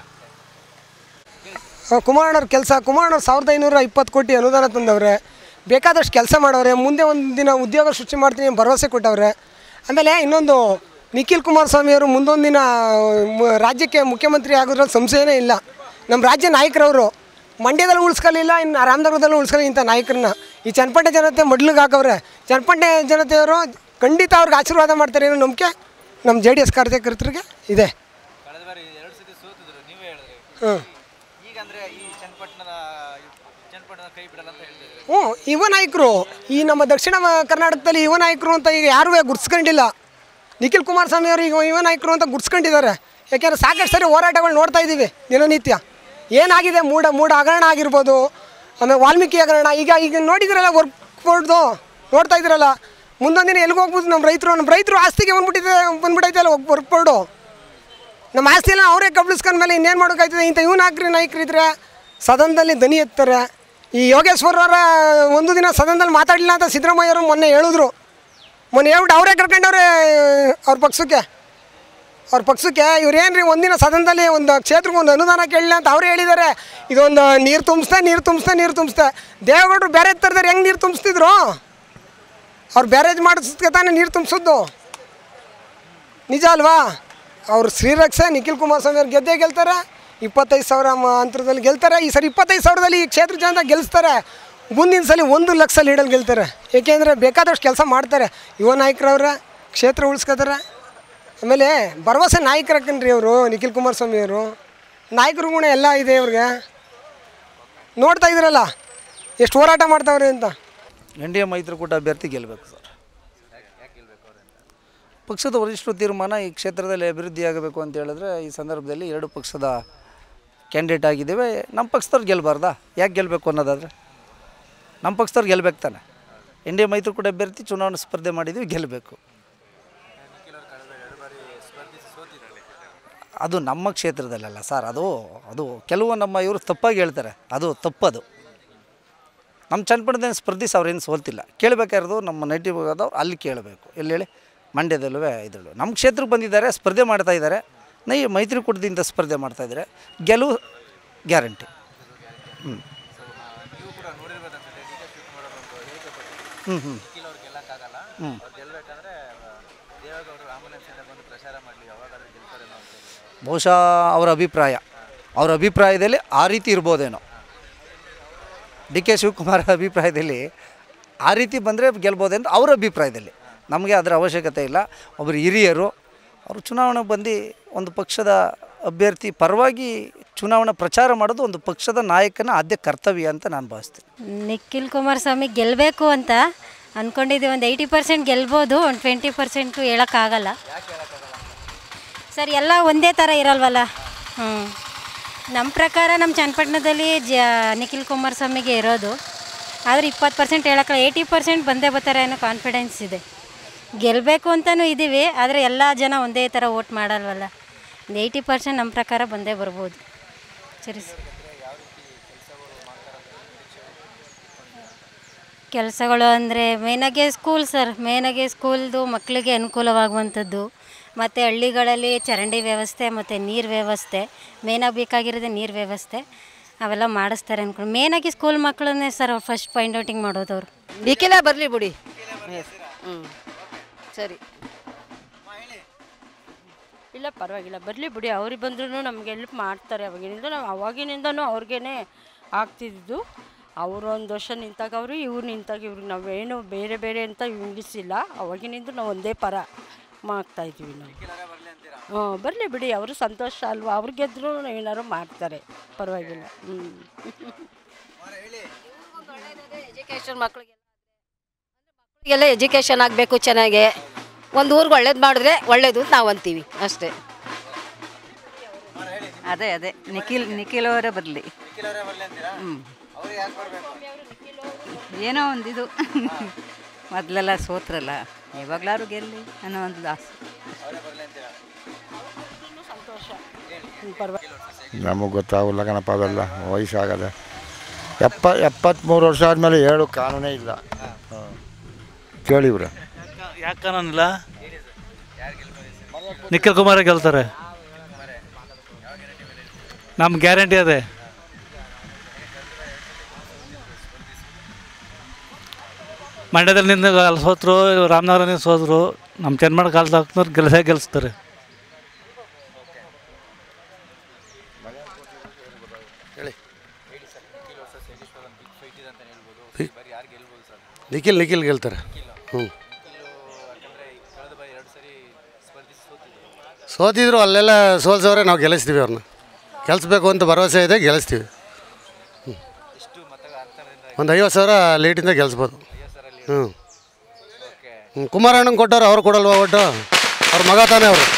ಕುಮಾರಣ್ಣವ್ರ ಕೆಲಸ ಕುಮಾರಣ್ಣವ್ರು ಸಾವಿರದ ಐನೂರ ಇಪ್ಪತ್ತು ಕೋಟಿ ಅನುದಾನ ತಂದವ್ರೆ ಬೇಕಾದಷ್ಟು ಕೆಲಸ ಮಾಡವ್ರೆ ಮುಂದೆ ಒಂದು ದಿನ ಉದ್ಯೋಗ ಸೃಷ್ಟಿ ಮಾಡ್ತೀನಿ ಅಂತ ಭರವಸೆ ಕೊಟ್ಟವ್ರೆ ಆಮೇಲೆ ಇನ್ನೊಂದು ನಿಖಿಲ್ ಕುಮಾರಸ್ವಾಮಿಯವರು ಮುಂದೊಂದು ದಿನ ಮ- ರಾಜ್ಯಕ್ಕೆ ಮುಖ್ಯಮಂತ್ರಿ ಆಗೋದ್ರಲ್ಲಿ ಸಂಶಯನೇ ಇಲ್ಲ ನಮ್ಮ ರಾಜ್ಯ ನಾಯಕರವರು ಮಂಡ್ಯದಲ್ಲಿ ಉಳಿಸ್ಕೊಳ್ಳಿಲ್ಲ ಇನ್ನು ರಾಮನಗರದಲ್ಲಿ ಉಳಿಸ್ಕೊಳ್ಳಿ ಇಂಥ ನಾಯಕರನ್ನ ಈ ಚನ್ನಪಟ್ಟಣ ಜನತೆ ಮೊಡ್ಲಿಗೆ ಹಾಕವ್ರೆ ಚನ್ನಪಟ್ಟಣ ಜನತೆಯವರು ಖಂಡಿತ ಅವ್ರಿಗೆ ಆಶೀರ್ವಾದ ಮಾಡ್ತಾರೆ ಅನ್ನೋ ನಂಬಿಕೆ ನಮ್ಮ ಜೆ ಡಿ ಎಸ್ ಕಾರ್ಯಕರ್ತರಿಗೆ ಇದೆ ಕಳೆದ ಬಾರಿ ಎರಡು ಸತಿ ಸೋತಿದ್ರು ನೀವೇ ಹೇಳಿದ್ರಿ ಹ್ಞೂ ಈಗ ಅಂದ್ರೆ ಈ ಚನ್ನಪಟ್ಟಣದ ಚನ್ನಪಟ್ಟಣ ಕೈ ಬಿಡಲ್ಲ ಅಂತ ಹೇಳ್ತಿದ್ರು ಹ್ಞೂ ಯುವ ನಾಯಕರು ಈ ನಮ್ಮ ದಕ್ಷಿಣ ಮ- ಕರ್ನಾಟಕದಲ್ಲಿ ಯುವ ನಾಯಕರು ಅಂತ ಈಗ ಯಾರೂ ಗುರ್ಸ್ಕೊಂಡಿಲ್ಲ ನಿಖಿಲ್ ಕುಮಾರಸ್ವಾಮಿ ಅವರು ಈಗ ಯುವ ನಾಯಕರು ಅಂತ ಗುರ್ಸ್ಕೊಂಡಿದ್ದಾರೆ ಯಾಕೆಂದರೆ ಸಾಕಷ್ಟು ಸರಿ ಹೋರಾಟಗಳು ನೋಡ್ತಾ ಇದ್ದೀವಿ ದಿನನಿತ್ಯ ಏನಾಗಿದೆ ಮೂಢ ಮೂಢ ಹಗರಣ ಆಗಿರ್ಬೋದು ಆಮೇಲೆ ವಾಲ್ಮೀಕಿ ಹಗರಣ ಈಗ ಈಗ ನೋಡಿದ್ರಲ್ಲ ವರ್ಕ್ ಬೋರ್ಡ್ದು ನೋಡ್ತಾ ಇದ್ದೀರಲ್ಲ ಮುಂದೊಂದು ದಿನ ಎಲ್ಲಿಗೆ ಹೋಗ್ಬೋದು ನಮ್ಮ ರೈತರು ನಮ್ಮ ರೈತರು ಆಸ್ತಿಗೆ ಬಂದ್ಬಿಟ್ಟಿದೆ ಬಂದ್ಬಿಟ್ಟೈತೆ ಅಲ್ಲ ವರ್ಕ್ ಬೋರ್ಡು ನಮ್ಮ ಆಸ್ತಿ ಎಲ್ಲ ಅವರೇ ಕಬ್ಳಿಸ್ಕೊಂಡ ಮೇಲೆ ಇನ್ನೇನು ಮಾಡೋಕ್ಕಾಯ್ತದೆ ಇಂಥ ಇವ್ ನಾಯಕರು ನಾಯಕರಿದ್ರೆ ಸದನದಲ್ಲಿ ದನಿ ಎತ್ತಾರೆ ಈ ಯೋಗೇಶ್ವರರ ಒಂದು ದಿನ ಸದನದಲ್ಲಿ ಮಾತಾಡಲಿಲ್ಲ ಅಂತ ಸಿದ್ದರಾಮಯ್ಯವರು ಮೊನ್ನೆ ಹೇಳಿದ್ರು ಮೊನ್ನೆ ಹೇಳ್ಬಿಟ್ಟು ಅವರೇ ಕರ್ಕೊಂಡವ್ರೆ ಅವ್ರ ಪಕ್ಷಕ್ಕೆ ಅವ್ರ ಪಕ್ಷಕ್ಕೆ ಇವ್ರೇನು ರೀ ಒಂದಿನ ಸದನದಲ್ಲಿ ಒಂದು ಕ್ಷೇತ್ರಕ್ಕೆ ಒಂದು ಅನುದಾನ ಕೇಳಲಿಲ್ಲ ಅಂತ ಅವರೇ ಹೇಳಿದ್ದಾರೆ ಇದೊಂದು ನೀರು ತುಂಬಿಸ್ತೆ ನೀರು ತುಂಬಿಸ್ತೆ ನೀರು ತುಂಬಿಸ್ತೆ ದೇವೇಗೌಡರು ಬೇರೆ ತರದಾರೆ ಹೆಂಗೆ ನೀರು ತುಂಬಿಸ್ತಿದ್ರು ಅವ್ರು ಬ್ಯಾರೇಜ್ ಮಾಡಿಸ್ಕೆ ತಾನೇ ನೀರು ತುಂಬಿಸೋದು ನಿಜ ಅಲ್ವಾ ಅವ್ರು ಶ್ರೀರಕ್ಷೆ ನಿಖಿಲ್ ಕುಮಾರಸ್ವಾಮಿ ಅವ್ರು ಗೆದ್ದೇ ಗೆಲ್ತಾರೆ ಇಪ್ಪತ್ತೈದು ಸಾವಿರ ಮ- ಅಂತರದಲ್ಲಿ ಗೆಲ್ತಾರೆ ಈ ಸರಿ ಇಪ್ಪತ್ತೈದು ಸಾವಿರದಲ್ಲಿ ಈ ಕ್ಷೇತ್ರ ಜನ ಗೆಲ್ಲಿಸ್ತಾರೆ ಮುಂದಿನ ಸಲ ಒಂದು ಲಕ್ಷ ಲೀಡಲ್ಲಿ ಗೆಲ್ತಾರೆ ಏಕೆಂದರೆ ಬೇಕಾದಷ್ಟು ಕೆಲಸ ಮಾಡ್ತಾರೆ ಯುವ ನಾಯಕರವ್ರ ಕ್ಷೇತ್ರ ಉಳಿಸ್ಕೋತಾರೆ ಆಮೇಲೆ ಭರವಸೆ ನಾಯಕರಕ್ಕನ್ರಿ ಅವರು ನಿಖಿಲ್ ಕುಮಾರಸ್ವಾಮಿ ಅವರು ನಾಯಕರು ಗುಣ ಎಲ್ಲ ಇದೆ ಇವ್ರಿಗೆ ನೋಡ್ತಾ ಇದ್ರಲ್ಲ ಎಷ್ಟು ಹೋರಾಟ ಮಾಡ್ತಾವ್ರೆ ಅಂತ ಎನ್ ಡಿ ಎ ಮೈತ್ರಿಕೂಟ ಅಭ್ಯರ್ಥಿ ಗೆಲ್ಲಬೇಕು ಸರ್ ಪಕ್ಷದ ವರಿಷ್ಠ ತೀರ್ಮಾನ ಈ ಕ್ಷೇತ್ರದಲ್ಲಿ ಅಭಿವೃದ್ಧಿ ಆಗಬೇಕು ಅಂತ ಹೇಳಿದ್ರೆ ಈ ಸಂದರ್ಭದಲ್ಲಿ ಎರಡು ಪಕ್ಷದ ಕ್ಯಾಂಡಿಡೇಟ್ ಆಗಿದ್ದೇವೆ ನಮ್ಮ ಪಕ್ಷದವ್ರು ಗೆಲ್ಲಬಾರ್ದಾ ಯಾಕೆ ಗೆಲ್ಲಬೇಕು ಅನ್ನೋದಾದರೆ ನಮ್ಮ ಪಕ್ಷದವ್ರು ಗೆಲ್ಬೇಕು ತಾನೆ ಎನ್ ಡಿ ಎ ಮೈತ್ರಿಕೂಟ ಅಭ್ಯರ್ಥಿ ಚುನಾವಣೆ ಸ್ಪರ್ಧೆ ಮಾಡಿದ್ದೀವಿ ಗೆಲ್ಲಬೇಕು ಅದು ನಮ್ಮ ಕ್ಷೇತ್ರದಲ್ಲಲ್ಲ ಸರ್ ಅದು ಅದು ಕೆಲವು ನಮ್ಮ ಇವರು ತಪ್ಪಾಗಿ ಹೇಳ್ತಾರೆ ಅದು ತಪ್ಪದು ನಮ್ಮ ಚನ್ನಪಟ್ಟಣದಲ್ಲಿ ಸ್ಪರ್ಧಿಸಿ ಅವ್ರೇನು ಸೋಲ್ತಿಲ್ಲ ಕೇಳಬೇಕಾಗಿರೋದು ನಮ್ಮ ನೈಟಿವ್ ಆದವ್ರು ಅಲ್ಲಿ ಕೇಳಬೇಕು ಎಲ್ಲಿ ಹೇಳಿ ಮಂಡ್ಯದಲ್ಲೂ ಇದರಲ್ಲೂ ನಮ್ಮ ಕ್ಷೇತ್ರಕ್ಕೆ ಬಂದಿದ್ದಾರೆ ಸ್ಪರ್ಧೆ ಮಾಡ್ತಾ ಇದ್ದಾರೆ ನೈ ಮೈತ್ರಿಕೂಟದಿಂದ ಸ್ಪರ್ಧೆ ಮಾಡ್ತಾ ಇದ್ದಾರೆ ಗೆಲುವು ಗ್ಯಾರಂಟಿ ಹ್ಞೂ ನೀವು ಕೂಡ ನೋಡಿರ್ಬೇಕಂತಂದ್ರೆ ಡಿ ಕೆ ಶಿವಕುಮಾರ್ ಅವರು ಒಂದು ಹೇಳಿಕೆ ಕೊಟ್ಟಿದ್ರು ಹ್ಮ್, ಹ್ಮ್. ನಿಖಿಲ್ ಅವ್ರು ಗೆಲ್ಲಕ್ಕಾಗಲ್ಲ ಹ್ಮ್. ಅವ್ರು ಗೆಲ್ಬೇಕಂದ್ರೆ ದೇವೇಗೌಡರು ಆಂಬುಲೆನ್ಸಿಂದ ಬಂದು ಪ್ರಚಾರ ಮಾಡಲಿ ಯಾವಾಗಾದ್ರೂ ಗೆಲ್ತಾರೆ ಅಂತ ಹೇಳಿದ್ರು. ಬಹುಶಃ ಅವರ ಅಭಿಪ್ರಾಯ ಅವರ ಅಭಿಪ್ರಾಯದಲ್ಲಿ ಆ ರೀತಿ ಇರ್ಬೋದೇನೋ ಡಿ ಕೆ ಶಿವಕುಮಾರ್ ಅಭಿಪ್ರಾಯದಲ್ಲಿ ಆ ರೀತಿ ಬಂದರೆ ಗೆಲ್ಬೋದೇಂತ ಅವ್ರ ಅಭಿಪ್ರಾಯದಲ್ಲಿ ನಮಗೆ ಅದರ ಅವಶ್ಯಕತೆ ಇಲ್ಲ ಒಬ್ಬರು ಹಿರಿಯರು ಅವರು ಚುನಾವಣೆ ಬಂದು ಒಂದು ಪಕ್ಷದ ಅಭ್ಯರ್ಥಿ ಪರವಾಗಿ ಚುನಾವಣಾ ಪ್ರಚಾರ ಮಾಡೋದು ಒಂದು ಪಕ್ಷದ ನಾಯಕನ ಆದ್ಯ ಕರ್ತವ್ಯ ಅಂತ ನಾನು ಭಾವಿಸ್ತೀನಿ ನಿಖಿಲ್ ಕುಮಾರಸ್ವಾಮಿ ಗೆಲ್ಲಬೇಕು ಅಂತ ಅಂದ್ಕೊಂಡಿದ್ದೀವಿ ಒಂದು ಏಯ್ಟಿ ಪರ್ಸೆಂಟ್ ಗೆಲ್ಬೋದು ಒಂದು ಟ್ವೆಂಟಿ ಪರ್ಸೆಂಟು ಹೇಳೋಕ್ಕಾಗಲ್ಲ ಸರ್ ಎಲ್ಲ ಒಂದೇ ಥರ ಇರಲ್ವಲ್ಲ ಹ್ಞೂ ನಮ್ಮ ಪ್ರಕಾರ ನಮ್ಮ ಚನ್ನಪಟ್ಟಣದಲ್ಲಿ ಜ ನಿಖಿಲ್ ಕುಮಾರಸ್ವಾಮಿಗೆ ಇರೋದು ಆದರೆ ಇಪ್ಪತ್ತು ಪರ್ಸೆಂಟ್ ಹೇಳೋಕ್ಕಲ್ಲ ಏಯ್ಟಿ ಪರ್ಸೆಂಟ್ ಬಂದೇ ಬರ್ತಾರೆ ಅನ್ನೋ ಕಾನ್ಫಿಡೆನ್ಸ್ ಇದೆ ಗೆಲ್ಲಬೇಕು ಅಂತಲೂ ಇದ್ದೀವಿ ಆದರೆ ಎಲ್ಲ ಜನ ಒಂದೇ ಥರ ವೋಟ್ ಮಾಡಲ್ವಲ್ಲ ಒಂದು ಏಯ್ಟಿ ಪರ್ಸೆಂಟ್ ನಮ್ಮ ಪ್ರಕಾರ ಬಂದೇ ಬರ್ಬೋದು ಸರಿ ಸರ್ ಕೆಲಸಗಳು ಅಂದರೆ ಮೇನಾಗಿ ಸ್ಕೂಲ್ ಸರ್ ಮೇನಾಗಿ ಸ್ಕೂಲ್ದು ಮಕ್ಕಳಿಗೆ ಅನುಕೂಲವಾಗುವಂಥದ್ದು ಮತ್ತು ಹಳ್ಳಿಗಳಲ್ಲಿ ಚರಂಡಿ ವ್ಯವಸ್ಥೆ ಮತ್ತು ನೀರು ವ್ಯವಸ್ಥೆ ಮೇನಾಗಿ ಬೇಕಾಗಿರೋದೇ ನೀರು ವ್ಯವಸ್ಥೆ ಅವೆಲ್ಲ ಮಾಡಿಸ್ತಾರೆ ಅನ್ಕೊಂಡು ಮೇನಾಗಿ ಸ್ಕೂಲ್ ಮಕ್ಕಳನ್ನೇ ಸರ್ ಫಸ್ಟ್ ಫೈಂಡ್ ಔಟಿಂಗ್ ಮಾಡೋದವ್ರು ನಿಖಿಲ ಬರಲಿ ಬಿಡಿ ಹ್ಞೂ ಸರಿ ಇಲ್ಲ ಪರವಾಗಿಲ್ಲ ಬರಲಿ ಬಿಡಿ ಅವ್ರಿಗೆ ಬಂದ್ರೂ ನಮ್ಗೆ ಹೆಲ್ಪ್ ಮಾಡ್ತಾರೆ ಅವಾಗಿನಿಂದ ನಾವು ಅವಾಗಿನಿಂದನೂ ಅವ್ರಿಗೇ ಆಗ್ತಿದ್ದು ಅವರು ಒಂದು ವರ್ಷ ನಿಂತಾಗ ಅವರು ಇವ್ರು ನಿಂತಾಗ ಇವ್ರಿಗೆ ನಾವೇನು ಬೇರೆ ಬೇರೆ ಅಂತ ನಿಲ್ಲಿಸಿಲ್ಲ ಅವಾಗಿನಿಂದ ನಾವು ಒಂದೇ ಪರ ಮಾಡ್ತಾ ಇದ್ದೀವಿ ನಾವು ಹ್ಞೂ ಬರಲಿ ಬಿಡಿ ಅವರು ಸಂತೋಷ ಅಲ್ವಾ ಅವ್ರು ಗೆದ್ದರೂ ಏನಾದ್ರು ಮಾಡ್ತಾರೆ ಪರವಾಗಿಲ್ಲ ಹ್ಞೂ ಎಜುಕೇಷನ್ ಮಕ್ಕಳಿಗೆ ಮಕ್ಕಳಿಗೆಲ್ಲ ಎಜುಕೇಷನ್ ಆಗಬೇಕು ಚೆನ್ನಾಗಿ ಒಂದು ಊರಿಗೆ ಒಳ್ಳೇದು ಮಾಡಿದ್ರೆ ಒಳ್ಳೇದು ಅಂತ ನಾವು ಅಂತೀವಿ ಅಷ್ಟೇ ಅದೇ ಅದೇ ನಿಖಿಲ್ ನಿಖಿಲ್ ಅವರೇ ಬರಲಿ ಹ್ಞೂ ಏನೋ ಒಂದು ಇದು ಮೊದಲೆಲ್ಲ ಸೋತ್ರಲ್ಲ ಇವಾಗ್ಲಾರು ಗೆಲ್ಲಿ ಅನ್ನೋ ಒಂದು ಆಸೆ ನಮಗೆ ಗೊತ್ತಾಗಲ್ಲ ಕಣಪ್ಪ ಅವೆಲ್ಲ ವಯಸ್ಸಾಗದೆ ಎಪ್ಪ ಎಪ್ಪತ್ತ್ಮೂರು ವರ್ಷ ಆದಮೇಲೆ ಹೇಳು ಕಾನೂನೇ ಇಲ್ಲ ಹಾಂ ಕೇಳಿವ್ರೆ ಯಾಕೆ ಕಾನೂನಿಲ್ಲ ನಿಖಿಲ್ ಕುಮಾರೇ ಗೆಲ್ತಾರೆ ನಮ್ಮ ಗ್ಯಾರಂಟಿ ಅದೇ ಮಂಡ್ಯದಲ್ಲಿ ನಿಂದ ಅಲ್ಲಿ ಸೋತರು ರಾಮನಗರನೇ ಸೋತರು ನಮ್ಮ ಚನ್ಮಡ ಕಾಲದವ್ರು ಗೆಲ್ಸೇ ಗೆಲ್ಲಿಸ್ತಾರೆ ನಿಖಿಲ್ ನಿಖಿಲ್ ಗೆಲ್ತಾರೆ ಹ್ಞೂ ಸೋತಿದ್ರು ಅಲ್ಲೆಲ್ಲ ಸೋಲ್ಸವ್ರೆ ನಾವು ಗೆಲ್ಲಿಸ್ತೀವಿ ಅವ್ರನ್ನ ಗೆಲ್ಲಿಸ್ಬೇಕು ಅಂತ ಭರವಸೆ ಇದೆ ಗೆಲ್ಲಿಸ್ತೀವಿ ಹ್ಞೂ ಒಂದು ಐವತ್ತು ಸಾವಿರ ಲೀಟಿಂದ ಗೆಲ್ಲಿಸ್ಬೋದು ಹ್ಞೂ ಹ್ಞೂ ಕುಮಾರಣ್ಣಂಗೆ ಕೊಟ್ಟವ್ರು ಅವ್ರು ಕೊಡಲ್ವಾ ಒಟ್ಟು ಅವ್ರ ಮಗ ತಾನೇ ಅವರು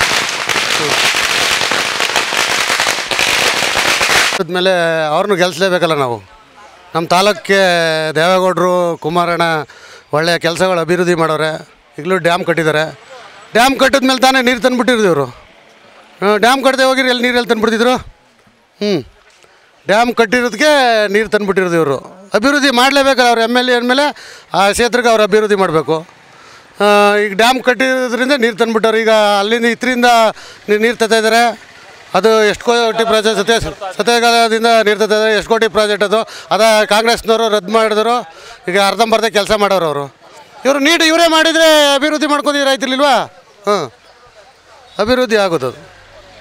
ಆದಮೇಲೆ ಅವ್ರನ್ನೂ ಗೆಲ್ಲಿಸ್ಲೇಬೇಕಲ್ಲ ನಾವು ನಮ್ಮ ತಾಲೂಕಿಗೆ ದೇವೇಗೌಡರು ಕುಮಾರಣ್ಣ ಒಳ್ಳೆಯ ಕೆಲಸಗಳು ಅಭಿವೃದ್ಧಿ ಮಾಡವ್ರೆ ಈಗಲೂ ಡ್ಯಾಮ್ ಕಟ್ಟಿದ್ದಾರೆ ಡ್ಯಾಮ್ ಕಟ್ಟಿದ ಮೇಲೆ ತಾನೇ ನೀರು ತಂದುಬಿಟ್ಟಿರೋದು ಇವರು ಡ್ಯಾಮ್ ಕಟ್ಟದೆ ಹೋಗಿರಿ ಎಲ್ಲಿ ನೀರು ಎಲ್ಲಿ ತಂದುಬಿಡ್ತಿದ್ರು ಹ್ಞೂ ಡ್ಯಾಮ್ ಕಟ್ಟಿರೋದಕ್ಕೆ ನೀರು ತಂದುಬಿಟ್ಟಿರೋದು ಇವರು ಅಭಿವೃದ್ಧಿ ಮಾಡಲೇಬೇಕಲ್ಲ ಅವ್ರು ಎಮ್ ಎಲ್ ಎ ಅಂದಮೇಲೆ ಆ ಕ್ಷೇತ್ರಕ್ಕೆ ಅವ್ರು ಅಭಿವೃದ್ಧಿ ಮಾಡಬೇಕು ಈಗ ಡ್ಯಾಮ್ ಕಟ್ಟಿರೋದ್ರಿಂದ ನೀರು ತಂದುಬಿಟ್ಟವ್ರು ಈಗ ಅಲ್ಲಿಂದ ಇತ್ತರಿಂದ ನೀರು ತರ್ತಾ ಇದ್ದಾರೆ ಅದು ಎಷ್ಟು ಕೋಟಿ ಪ್ರಾಜೆಕ್ಟ್ ಸತ್ಯ ಸತ್ಯಗಾಲದಿಂದ ನೀರು ತರ್ತಾ ಇದ್ದಾರೆ ಎಷ್ಟು ಕೋಟಿ ಪ್ರಾಜೆಕ್ಟ್ ಅದು ಅದ ಕಾಂಗ್ರೆಸ್ನವರು ರದ್ದು ಮಾಡಿದ್ರು ಈಗ ಅರ್ಧಂಬರ್ಧ ಕೆಲಸ ಮಾಡೋರು ಅವರು ಇವರು ನೀಟ್ ಇವರೇ ಮಾಡಿದರೆ ಅಭಿವೃದ್ಧಿ ಮಾಡ್ಕೊಂಡಿದ್ರೆ ಆಯ್ತಿರ್ಲಿಲ್ವಾ ಹಾಂ ಅಭಿವೃದ್ಧಿ ಆಗೋದು ಅದು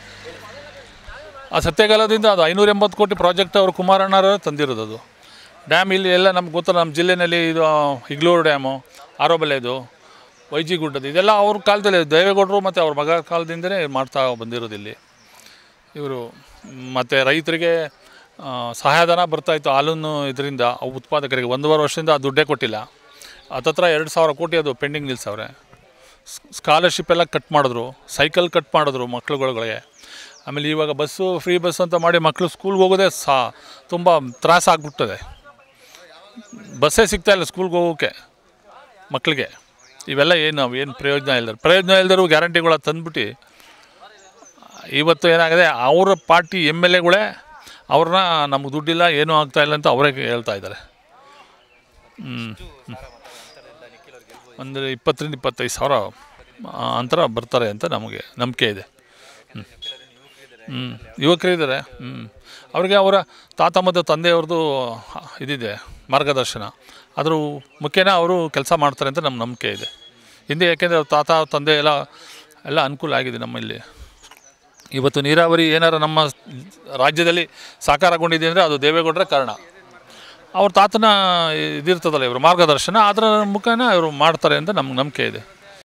ಆ ಸತ್ಯಕಾಲದಿಂದ ಅದು ಐನೂರ ಎಂಬತ್ತು ಕೋಟಿ ಪ್ರಾಜೆಕ್ಟ್ ಅವರು ಕುಮಾರಣ್ಣರ ತಂದಿರೋದು ಅದು ಡ್ಯಾಮ್ ಇಲ್ಲಿ ಎಲ್ಲ ನಮ್ಗೆ ಗೊತ್ತಲ್ಲ ನಮ್ಮ ಜಿಲ್ಲೆಯಲ್ಲಿ ಇದು ಇಗ್ಲೂರು ಡ್ಯಾಮು ಆರೋಬಲೆದು ವೈಜಿ ಗುಡ್ಡದು ಇದೆಲ್ಲ ಅವ್ರ ಕಾಲದಲ್ಲಿ ದೇವೇಗೌಡರು ಮತ್ತು ಅವ್ರ ಮಗ ಕಾಲದಿಂದಲೇ ಮಾಡ್ತಾ ಬಂದಿರೋದು ಇಲ್ಲಿ ಇವರು ಮತ್ತು ರೈತರಿಗೆ ಆ, ಸಹಾಯಧನ ಬರ್ತಾಯಿತ್ತು ಹಾಲನ್ನು ಇದರಿಂದ ಅವು ಉತ್ಪಾದಕರಿಗೆ ಒಂದೂವರೆ ವರ್ಷದಿಂದ ಆ ದುಡ್ಡೇ ಕೊಟ್ಟಿಲ್ಲ ಹತ್ತತ್ರ ಎರಡು ಸಾವಿರ ಕೋಟಿ ಅದು ಪೆಂಡಿಂಗ್ ನಿಲ್ಸವ್ರೆ ಸ್ಕಾಲರ್ಶಿಪ್ ಎಲ್ಲ ಕಟ್ ಮಾಡಿದ್ರು ಸೈಕಲ್ ಕಟ್ ಮಾಡಿದ್ರು ಮಕ್ಳುಗಳಿಗೆ ಆಮೇಲೆ ಇವಾಗ ಬಸ್ಸು ಫ್ರೀ ಬಸ್ ಅಂತ ಮಾಡಿ ಮಕ್ಕಳು ಸ್ಕೂಲ್ಗೆ ಹೋಗೋದೇ ಸಾ ತುಂಬ ತ್ರಾಸ ಆಗ್ಬಿಡ್ತದೆ ಬಸ್ಸೇ ಸಿಗ್ತಾ ಇಲ್ಲ ಸ್ಕೂಲ್ಗೆ ಹೋಗೋಕ್ಕೆ ಮಕ್ಕಳಿಗೆ ಇವೆಲ್ಲ ಏನು ಏನು ಪ್ರಯೋಜನ ಇಲ್ಲ ಪ್ರಯೋಜನ ಇಲ್ಲದರೂ ಗ್ಯಾರಂಟಿಗಳ ತಂದ್ಬಿಟ್ಟು ಇವತ್ತು ಏನಾಗಿದೆ ಅವರ ಪಾರ್ಟಿ ಎಮ್ ಎಲ್ ಎಗಳೇ ಅವ್ರನ್ನ ನಮ್ಗೆ ದುಡ್ಡಿಲ್ಲ ಏನೂ ಆಗ್ತಾ ಇಲ್ಲ ಅಂತ ಅವರೇ ಹೇಳ್ತಾ ಇದ್ದಾರೆ ಹ್ಞೂ ಅಂದರೆ ಇಪ್ಪತ್ತರಿಂದ ಇಪ್ಪತ್ತೈದು ಸಾವಿರ ಆ, ಅಂತರ ಬರ್ತಾರೆ ಅಂತ ನಮಗೆ ನಂಬಿಕೆ ಇದೆ ಹ್ಞೂ ಹ್ಞೂ ಯುವಕರಿದ್ದಾರೆ ಹ್ಞೂ ಅವ್ರಿಗೆ ಅವರ ತಾತ ಮತ್ತು ತಂದೆಯವ್ರದ್ದು ಇದಿದೆ ಮಾರ್ಗದರ್ಶನ ಅದ್ರ ಮುಖ್ಯನ ಅವರು ಕೆಲಸ ಮಾಡ್ತಾರೆ ಅಂತ ನಮ್ಮ ನಂಬಿಕೆ ಇದೆ ಹಿಂದೆ ಯಾಕೆಂದರೆ ಅವ್ರ ತಾತ ತಂದೆ ಎಲ್ಲ ಎಲ್ಲ ಅನುಕೂಲ ಆಗಿದೆ ನಮ್ಮಲ್ಲಿ ಇವತ್ತು ನೀರಾವರಿ ಏನಾರ ನಮ್ಮ ರಾಜ್ಯದಲ್ಲಿ ಸಾಕಾರಗೊಂಡಿದೆ ಅಂದರೆ ಅದು ದೇವೇಗೌಡರೇ ಕಾರಣ ಅವ್ರ ತಾತನ ಇದಿರ್ತದಲ್ಲ ಇವರು ಮಾರ್ಗದರ್ಶನ ಅದರ ಮುಖಾನ ಇವರು ಮಾಡ್ತಾರೆ ಅಂತ ನಮ್ಗೆ ನಂಬಿಕೆ ಇದೆ